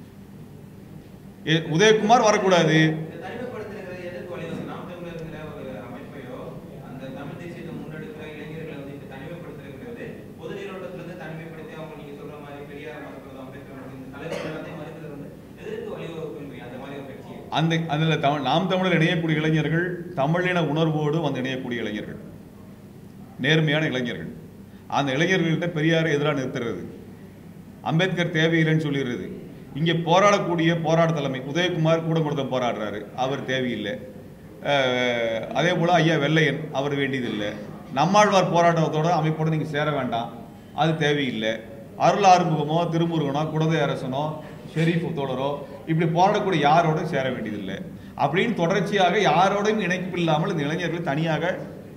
ஏ, உதயகுமார் வரக்கூடாது இந்த தனிமைப்படுத்துறது எதற்கு வழி வந்து நாம் தமிழர்ங்கிற ஒரு அமைப்பையோ அந்த தமிழ் தேசியத்தை முன்னெடுக்கிற இளைஞர்களை வந்து இப்ப தனிமைப்படுத்துறது பொது நீரோட்டத்துல இருந்து தனிமைப்படுத்தி அவங்க நீங்க சொல்ற மாதிரி பெரியார் மறுக்கிறது அம்பேத்கர் மறுக்கிறது, இந்த தலைவர்கள் எல்லாத்தையும் மறுக்கிறது வந்து எதற்கு வழிவகுக்குன்றீங்க அந்த மாதிரி ஒரு கட்சியை அந்த அதில் தமிழ் நாம் தமிழர் இணையக்கூடிய இளைஞர்கள் தமிழின உணர்வோடு வந்து இணையக்கூடிய இளைஞர்கள் நேர்மையான இளைஞர்கள் அந்த இளைஞர்கள்ட்ட பெரியாரை எதிராக நிறுத்துறது அம்பேத்கர் தேவையில்லைன்னு சொல்லிடுறது இங்கே போராடக்கூடிய போராட்ட தலைமை உதயகுமார் கூட கொடுத்த போராடுறாரு அவர் தேவையில்லை அஹ், அதே போல் ஐயா வெள்ளையன் அவர் வேண்டியதில்லை நம்மாழ்வார் போராட்டத்தோட அமைப்போட நீங்கள் சேர வேண்டாம் அது தேவையில்லை அருள் ஆறுமுகமோ திருமுருகனோ குடந்தை அரசனோ ஷெரீஃப் தோழரோ இப்படி போராடக்கூடிய யாரோட சேர வேண்டியதில்லை அப்படின்னு தொடர்ச்சியாக யாரோடையும் இணைப்பு இல்லாமல் இந்த இளைஞர்கள் தனியாக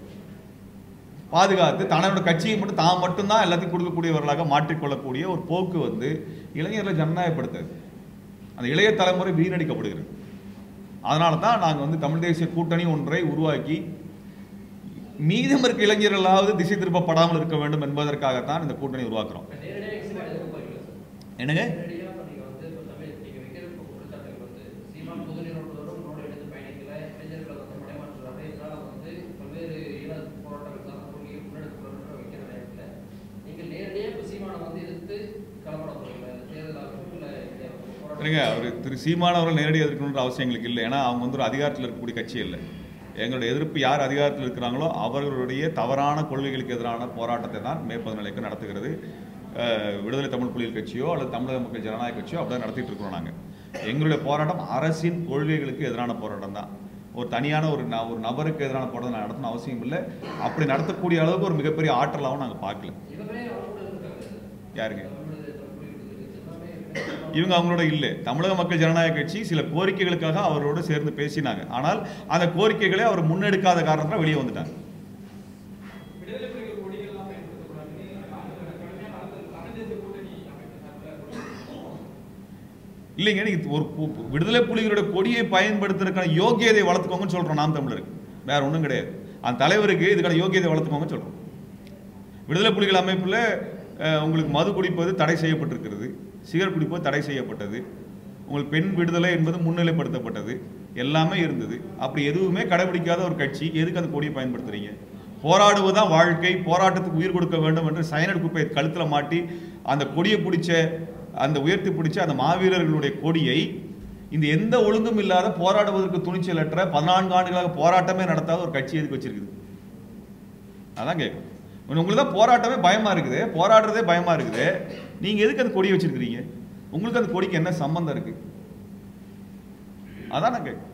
பாதுகாத்து தன்னோட கட்சியை மட்டும் தான் மட்டும்தான் எல்லாத்தையும் கொடுக்கக்கூடியவர்களாக மாற்றிக்கொள்ளக்கூடிய ஒரு போக்கு வந்து இளைஞர்களை ஜனநாயகப்படுத்துது அந்த இளைய தலைமுறை வீணடிக்கப்படுகிறது அதனால தான் நாங்கள் வந்து தமிழ் தேசிய கூட்டணி ஒன்றை உருவாக்கி மீதம் இருக்க இளைஞர்களாவது திசை திருப்பப்படாமல் இருக்க வேண்டும் என்பதற்காகத்தான் இந்த கூட்டணி உருவாக்குறோம் இப்ப நேரடியா எக்ஸிபிட் எதுவும் போறீங்களா சார்? என்னங்க நேரடியா இப்ப நீங்க வந்து இப்ப தமிழ் நீங்க வைக்கிற இப்ப குற்றச்சாட்டுகள் வந்து சீமான் பொது நீரோட்டத்தோடும் ரோடு எடுத்து பயணிக்கல இளைஞர்களை வந்து மடைமாற்றுறாரு இதனால வந்து பல்வேறு ஈழ போராட்டங்கள் சார்ந்த கொள்கையை முன்னெடுக்கப்படுற வைக்கிற நேரத்துல நீங்க நேரடியா இப்ப சீமானை வந்து எதிர்த்து களப்பட போறீங்களா இந்த தேர்தல் ஆகட்டும் இல்ல இந்த போராட்டம் இல்லைங்க அவர் திரு சீமான் அவர்கள் நேரடியாக எதிர்க்கணுன்ற அவசியம் எங்களுக்கு இல்லை ஏன்னா அவங்க வந்து ஒரு அதிகாரத்தில் இருக்கக்கூடிய கட்சி இல்லை எங்களுடைய எதிர்ப்பு யார் அதிகாரத்தில் இருக்கிறாங்களோ அவர்களுடைய தவறான கொள்கைகளுக்கு எதிரான போராட்டத்தை தான் மே பதினாலுக்கு நடத்துகிறது அஹ், விடுதலை தமிழ் புலிகள் கட்சியோ அல்லது தமிழக மக்கள் ஜனநாயக கட்சியோ அப்படிதான் நடத்திட்டு இருக்கிறோம் நாங்கள் எங்களுடைய போராட்டம் அரசின் கொள்கைகளுக்கு எதிரான போராட்டம் தான் ஒரு தனியான ஒரு ந- ஒரு நபருக்கு எதிரான போராட்டம் நான் நடத்தணும் அவசியம் இல்லை அப்படி நடத்தக்கூடிய அளவுக்கு ஒரு மிகப்பெரிய ஆற்றலாகவும் நாங்கள் பார்க்கல இவங்களே அவங்க கூட இருக்காங்க சார் யாருங்க தமிழ் தமிழ் புலிகள் எல்லாமே இவங்க அவங்களோட இல்லை தமிழக மக்கள் ஜனநாயக கட்சி சில கோரிக்கைகளுக்காக அவரோடு சேர்ந்து பேசினாங்க ஆனால் அந்த கோரிக்கைகளை அவர் முன்னெடுக்காத காரணத்தால் வெளியே வந்துட்டாங்க விடுதலை புலிகள் கொடிகள்லாம் பயன்படுத்தக்கூடாதுன்னு கடுமையான அழுத்தம் தமிழ் தேசிய கூட்டணி அமைப்பு சார்பில் இல்லைங்க நீங்க ஒரு பு- பு- விடுதலை புலிகளோட கொடியை பயன்படுத்துறதுக்கான யோகியதை வளர்த்துக்கோங்கன்னு சொல்றோம் நாம் தமிழருக்கு வேற ஒன்றும் கிடையாது அந்த தலைவருக்கு இதுக்கான யோகியதை வளர்த்துக்கோங்கன்னு சொல்றோம் விடுதலை புலிகள் அமைப்பில் உங்களுக்கு மது குடிப்பது தடை செய்யப்பட்டிருக்கிறது சிகரெட் குடிப்பது தடை செய்யப்பட்டது உங்களுக்கு பெண் விடுதலை என்பது முன்னிலைப்படுத்தப்பட்டது எல்லாமே இருந்தது அப்படி எதுவுமே கடைபிடிக்காத ஒரு கட்சி எதுக்கு அந்த கொடியை பயன்படுத்துறீங்க போராடுவதுதான் வாழ்க்கை போராட்டத்துக்கு உயிர் கொடுக்க வேண்டும் என்று சயனட் குப்பையை கழுத்தில் மாட்டி அந்த கொடியை பிடிச்ச அந்த உயர்த்தி பிடிச்ச அந்த மாவீரர்களுடைய கொடியை இந்த எந்த ஒழுங்கும் இல்லாத போராடுவதற்கு துணிச்சலற்ற பதினான்கு ஆண்டுகளாக போராட்டமே நடத்தாத ஒரு கட்சி எதுக்கு வச்சிருக்குது அதான் கேட்கும் உங்களுக்கு தான் போராட்டமே பயமா இருக்குது போராடுறதே பயமா இருக்குது நீங்க எதுக்கு அந்த கொடியை வச்சிருக்கிறீங்க உங்களுக்கு அந்த கொடிக்கு என்ன சம்பந்தம் இருக்கு அதான் நான் கேட்கும்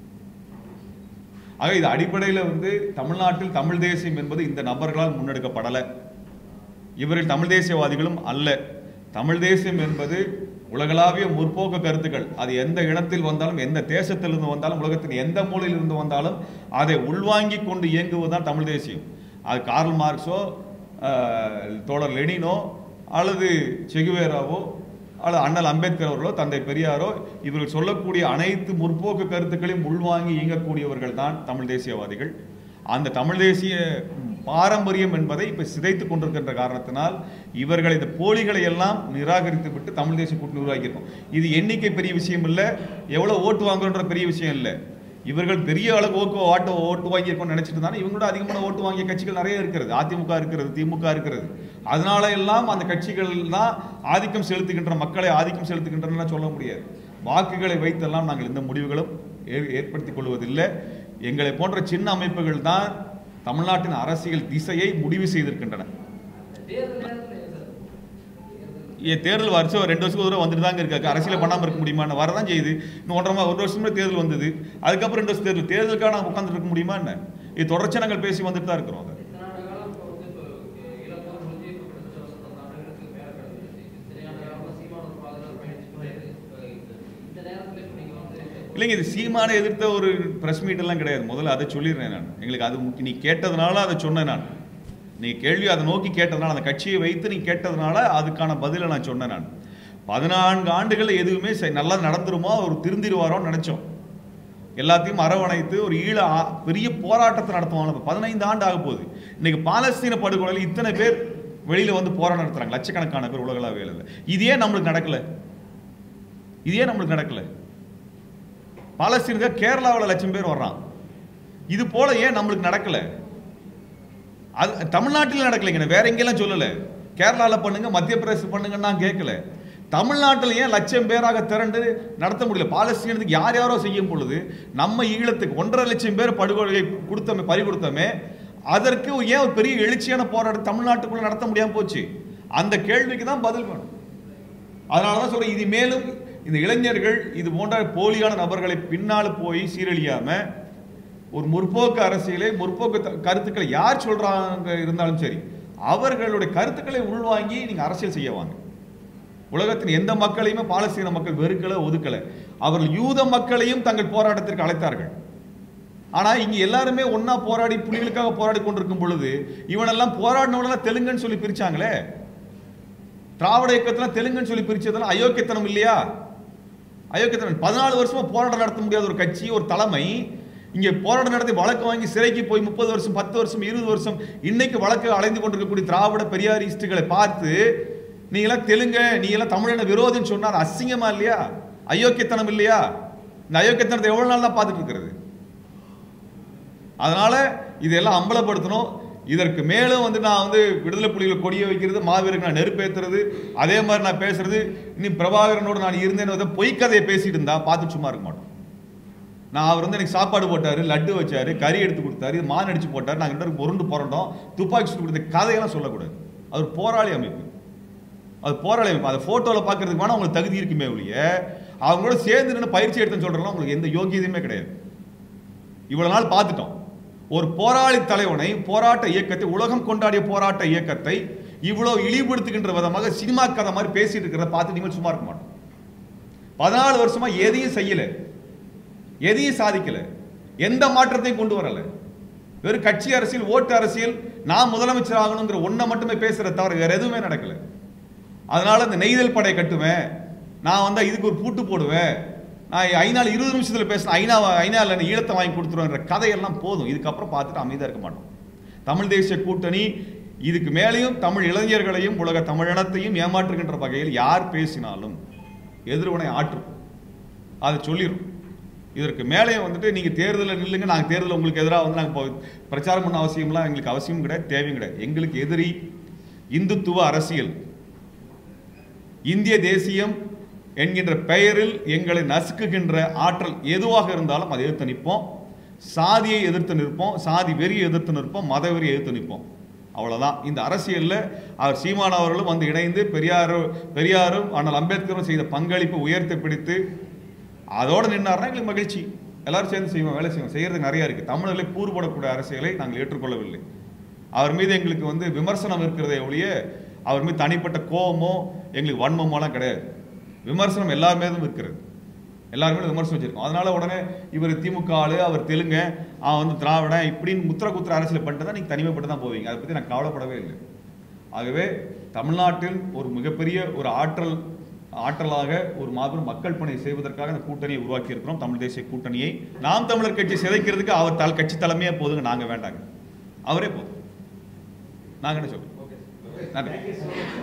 ஆக இது அடிப்படையில் வந்து தமிழ்நாட்டில் தமிழ் தேசியம் என்பது இந்த நபர்களால் முன்னெடுக்கப்படலை இவர்கள் தமிழ் தேசியவாதிகளும் அல்ல தமிழ் தேசியம் என்பது உலகளாவிய முற்போக்கு கருத்துக்கள் அது எந்த இடத்தில் வந்தாலும் எந்த தேசத்திலிருந்து வந்தாலும் உலகத்தின் எந்த மூலையில் இருந்து வந்தாலும் அதை உள்வாங்கிக் கொண்டு இயங்குவதுதான் தமிழ் தேசியம் அது கார்ல் மார்க்ஸோ அஹ், தோழர் லெனினோ அல்லது செகுவேராவோ அல்லது அண்ணல் அம்பேத்கர் அவர்களோ தந்தை பெரியாரோ இவர்கள் சொல்லக்கூடிய அனைத்து முற்போக்கு கருத்துக்களையும் உள்வாங்கி இயங்கக்கூடியவர்கள் தான் தமிழ் தேசியவாதிகள் அந்த தமிழ் தேசிய பாரம்பரியம் என்பதை இப்ப சிதைத்துக் கொண்டிருக்கின்ற காரணத்தினால் இவர்கள் இந்த போலிகளை எல்லாம் நிராகரித்து விட்டு தமிழ் தேசிய கூட்டணி உருவாக்கியிருக்கோம் இது எண்ணிக்கை பெரிய விஷயம் இல்லை எவ்வளவு ஓட்டு வாங்குறன்ற பெரிய விஷயம் இல்லை இவர்கள் பெரிய அளவு ஓட்டு ஓட்டு ஓட்டு வாங்கியிருக்கோம்னு நினைச்சிட்டு இருந்தாலும் இவங்களோட அதிகமான ஓட்டு வாங்கிய கட்சிகள் நிறைய இருக்கிறது அதிமுக இருக்கிறது திமுக இருக்கிறது அதனால எல்லாம் அந்த கட்சிகள் தான் ஆதிக்கம் செலுத்துகின்ற மக்களை ஆதிக்கம் செலுத்துகின்றன சொல்ல முடியாது வாக்குகளை வைத்தெல்லாம் நாங்கள் எந்த முடிவுகளும் ஏ- ஏற்படுத்திக் கொள்வதில்லை எங்களை போன்ற சின்ன அமைப்புகள் தான் தமிழ்நாட்டின் அரசியல் திசையை முடிவு செய்திருக்கின்றன தேர்தல் நேரத்துல ஏன் சார் தேர்தல் ஏ தேர்தல் வருஷம் ரெண்டு வருஷத்துக்கு ஒரு தடவை வந்துட்டு தாங்க இருக்காங்க அரசியல் பண்ணாமல் இருக்க முடியுமா வரதான் செய்யுது இன்னும் ஒன்றரை மா- ஒரு வருஷமே தேர்தல் வந்தது அதுக்கப்புறம் ரெண்டு வருஷம் தேர்தல் தேர்தலுக்காக நாங்கள் உட்காந்துட்டு இருக்க முடியுமா என்ன இது தொடர்ச்சியாக நாங்கள் பேசி வந்துட்டு தான் இருக்கிறோம் அதை இத்தனை ஆண்டு காலம் இப்போ வந்து இப்போ இளப்போர் முடிஞ்சு இப்போ கிட்டத்தட்ட ஒரு சத்தம் ஆண்டுகளுக்கு மேல கடந்துருச்சு இத்தனை ஆண்டு காலமா சீமான ஒரு பாதுகாப்பு பயணிச்சுட்டு இருக்கு. இப்போ இந்த- இந்த நேரத்துல இப்போ நீங்க வந்து இல்லைங்க இது சீமானை எதிர்த்த ஒரு ப்ரெஸ் மீட் எல்லாம் கிடையாது முதல்ல அதை சொல்லிடுறேன் நான் எங்களுக்கு அது முக்கிய நீ கேட்டதுனால அதை சொன்னேன் நான் நீ கேள்வி அதை நோக்கி கேட்டதுனால அந்த கட்சியை வைத்து நீ கேட்டதுனால அதுக்கான பதிலை நான் சொன்னேன் நான் பதினான்கு ஆண்டுகள் எதுவுமே சரி நல்லா நடந்துருமோ அவர் திருந்திருவாரோன்னு நினைச்சோம் எல்லாத்தையும் அரவணைத்து ஒரு ஈழ ஆ- பெரிய போராட்டத்தை நடத்துவாங்க பதினைந்து ஆண்டு ஆக போகுது இன்னைக்கு பாலஸ்தீன படுகொலையில் இத்தனை பேர் வெளியில வந்து போராட்டம் நடத்துறாங்க லட்சக்கணக்கான பேர் உலகளாவியல இதே நம்மளுக்கு நடக்கல இதே நம்மளுக்கு நடக்கல பாலஸ்தீனுக்கு கேரளாவில் லட்சம் பேர் வர்றான் இது போல ஏன் நம்மளுக்கு நடக்கல அது தமிழ்நாட்டில் நடக்கலைங்க வேற எங்கெல்லாம் சொல்லல கேரளாவில் பண்ணுங்க மத்திய பிரதேசம் பண்ணுங்கன்னு நான் கேட்கல தமிழ்நாட்டில் ஏன் லட்சம் பேராக திரண்டு நடத்த முடியல பாலஸ்தீனத்துக்கு யார் யாரோ செய்யும் பொழுது நம்ம ஈழத்துக்கு ஒன்றரை லட்சம் பேர் படுகொலை கொடுத்தோமே பறி கொடுத்தோமே அதற்கு ஏன் ஒரு பெரிய எழுச்சியான போராட்டம் தமிழ்நாட்டுக்குள்ள நடத்த முடியாம போச்சு அந்த கேள்விக்கு தான் பதில் வேணும் அதனால தான் சொல்றேன் இது மேலும் இந்த இளைஞர்கள் இது போன்ற போலியான நபர்களை பின்னால் போய் சீரழியாம ஒரு முற்போக்கு அரசியலை முற்போக்கு த- கருத்துக்களை யார் சொல்றாங்க இருந்தாலும் சரி அவர்களுடைய கருத்துக்களை உள்வாங்கி நீங்க அரசியல் செய்ய வாங்க உலகத்தின் எந்த மக்களையுமே பாலஸ்தீன மக்கள் வெறுக்கல ஒதுக்கல அவர்கள் யூத மக்களையும் தங்கள் போராட்டத்திற்கு அழைத்தார்கள் ஆனா இங்க எல்லாருமே ஒண்ணா போராடி புலிகளுக்காக போராடி கொண்டிருக்கும் பொழுது இவனெல்லாம் போராடினவனெல்லாம் தெலுங்குன்னு சொல்லி பிரிச்சாங்களே திராவிட இயக்கத்துல தெலுங்குன்னு சொல்லி பிரிச்சதெல்லாம் அயோக்கியத்தனம் இல்லையா அயோக்கியத்தனம் பதினாலு வருஷமா போராட்டம் நடத்த முடியாத ஒரு கட்சி ஒரு தலைமை இங்க போராட்டம் நடத்தி வழக்கு வாங்கி சிறைக்கு போய் முப்பது வருஷம் பத்து வருஷம் இருபது வருஷம் இன்னைக்கு வழக்கு அலைந்து கொண்டிருக்கக்கூடிய திராவிட பெரியாரிஸ்டுகளை பார்த்து நீ எல்லாம் தெலுங்க நீ எல்லாம் தமிழின விரோதின்னு சொன்னா அது அசிங்கமா இல்லையா அயோக்கியத்தனம் இல்லையா இந்த அயோக்கியத்தனத்தை எவ்வளவு நாள் தான் பார்த்துட்டு இருக்கிறது அதனால இதெல்லாம் அம்பலப்படுத்தணும் இதற்கு மேலும் வந்து நான் வந்து விடுதலை புலிகளை கொடிய வைக்கிறது மாவீரருக்கு நான் நெருப்பேத்துறது அதே மாதிரி நான் பேசுறது இனி பிரபாகரனோடு நான் இருந்தேன்னு பொய்க்கதையை பேசிட்டு இருந்தா பார்த்து சும்மா இருக்க மாட்டோம் நான் அவர் வந்து எனக்கு சாப்பாடு போட்டாரு லட்டு வச்சாரு கறி எடுத்து கொடுத்தாரு மான் அடிச்சு போட்டாரு நாங்கள் ரெண்டு பேரும் உருண்டு போராட்டோம் துப்பாக்கி சுட்டு கொடுத்த கதையெல்லாம் சொல்லக்கூடாது அது ஒரு போராளி அமைப்பு அது போராளி அமைப்பு அதை ஃபோட்டோவில் பார்க்கறதுக்கு வேணா உங்களுக்கு தகுதி இருக்குமே ஒழிய அவங்களோட சேர்ந்து நின்று பயிற்சி எடுத்துன்னு சொல்கிறலாம் உங்களுக்கு எந்த யோகியதையுமே கிடையாது இவ்வளவு நாள் பார்த்துட்டோம் ஒரு போராளி தலைவனை போராட்ட இயக்கத்தை உலகம் கொண்டாடிய போராட்ட இயக்கத்தை இவ்வளவு இழிவுபடுத்துகின்ற விதமாக சினிமா கதை மாதிரி பேசிட்டு இருக்கிறத பார்த்து நீங்கள் சும்மா இருக்க மாட்டோம் பதினாலு வருஷமா எதையும் செய்யல எதையும் சாதிக்கல எந்த மாற்றத்தையும் கொண்டு வரல வெறும் கட்சி அரசியல் ஓட்டு அரசியல் நான் முதலமைச்சர் ஆகணுங்கிற ஒன்றை மட்டுமே பேசுற தவிர வேற எதுவுமே நடக்கல அதனால இந்த நெய்தல் படை கட்டுவேன் நான் வந்தா இதுக்கு ஒரு பூட்டு போடுவேன் நான் ஐநாள் இருபது நிமிஷத்துல பேசினேன் ஐநா ஐநாவில் ஈழத்தை வாங்கி கொடுத்துருவேன்ற கதையெல்லாம் போதும் இதுக்கப்புறம் பார்த்துட்டு அமைதியாக இருக்க மாட்டோம் தமிழ் தேசிய கூட்டணி இதுக்கு மேலேயும் தமிழ் இளைஞர்களையும் உலக தமிழினத்தையும் ஏமாற்றுகின்ற வகையில் யார் பேசினாலும் எதிர்வினை ஆற்றும் அதை சொல்லிடும் இதற்கு மேலே வந்துட்டு நீங்க தேர்தலில் நில்லுங்க நாங்கள் தேர்தலில் உங்களுக்கு எதிராக வந்து நாங்கள் பிரச்சாரம் பண்ண அவசியம்லாம் எங்களுக்கு அவசியம் கிடையாது தேவையும் கிடையாது எங்களுக்கு எதிரி இந்துத்துவ அரசியல் இந்திய தேசியம் என்கின்ற பெயரில் எங்களை நசுக்குகின்ற ஆற்றல் எதுவாக இருந்தாலும் அதை எதிர்த்து நிற்போம் சாதியை எதிர்த்து நிற்போம் சாதி வெறியை எதிர்த்து நிற்போம் மத வெறியை எதிர்த்து நிற்போம் அவ்வளவுதான் இந்த அரசியலில் அவர் சீமான் அவர்களும் வந்து இணைந்து பெரியார் பெரியாரும் ஆனால் அம்பேத்கரும் செய்த பங்களிப்பு உயர்த்தி பிடித்து அதோடு நின்னார்னா எங்களுக்கு மகிழ்ச்சி எல்லாரும் சேர்ந்து செய்வோம் வேலை செய்வோம் செய்யறது நிறைய இருக்கு தமிழர்களை கூறுபடக்கூடிய அரசியலை நாங்கள் ஏற்றுக்கொள்ளவில்லை அவர் மீது எங்களுக்கு வந்து விமர்சனம் இருக்கிறதே ஒழிய அவர் மீது தனிப்பட்ட கோபமோ எங்களுக்கு வன்மமோலாம் கிடையாது விமர்சனம் எல்லார் மீதும் இருக்கிறது எல்லாருமே விமர்சனம் வச்சிருக்கோம் அதனால உடனே இவர் திமுக ஆளு அவர் தெலுங்கு அவன் வந்து திராவிடன் இப்படின்னு முத்திர குத்திர அரசியல் பண்ணிட்டு தான் நீங்கள் தனிமைப்பட்டு தான் போவீங்க அதை பற்றி நான் கவலைப்படவே இல்லை ஆகவே தமிழ்நாட்டில் ஒரு மிகப்பெரிய ஒரு ஆற்றல் ஆற்றலாக ஒரு மாபெரும் மக்கள் பணி செய்வதற்காக இந்த கூட்டணியை உருவாக்கி இருக்கிறோம் தமிழ் தேசிய கூட்டணியை நாம் தமிழர் கட்சி சிதைக்கிறதுக்கு அவர் தல் கட்சி தலைமையே போதுங்க நாங்கள் வேண்டாங்க அவரே போதும் நாங்கள் என்ன சொல்றோம் நன்றி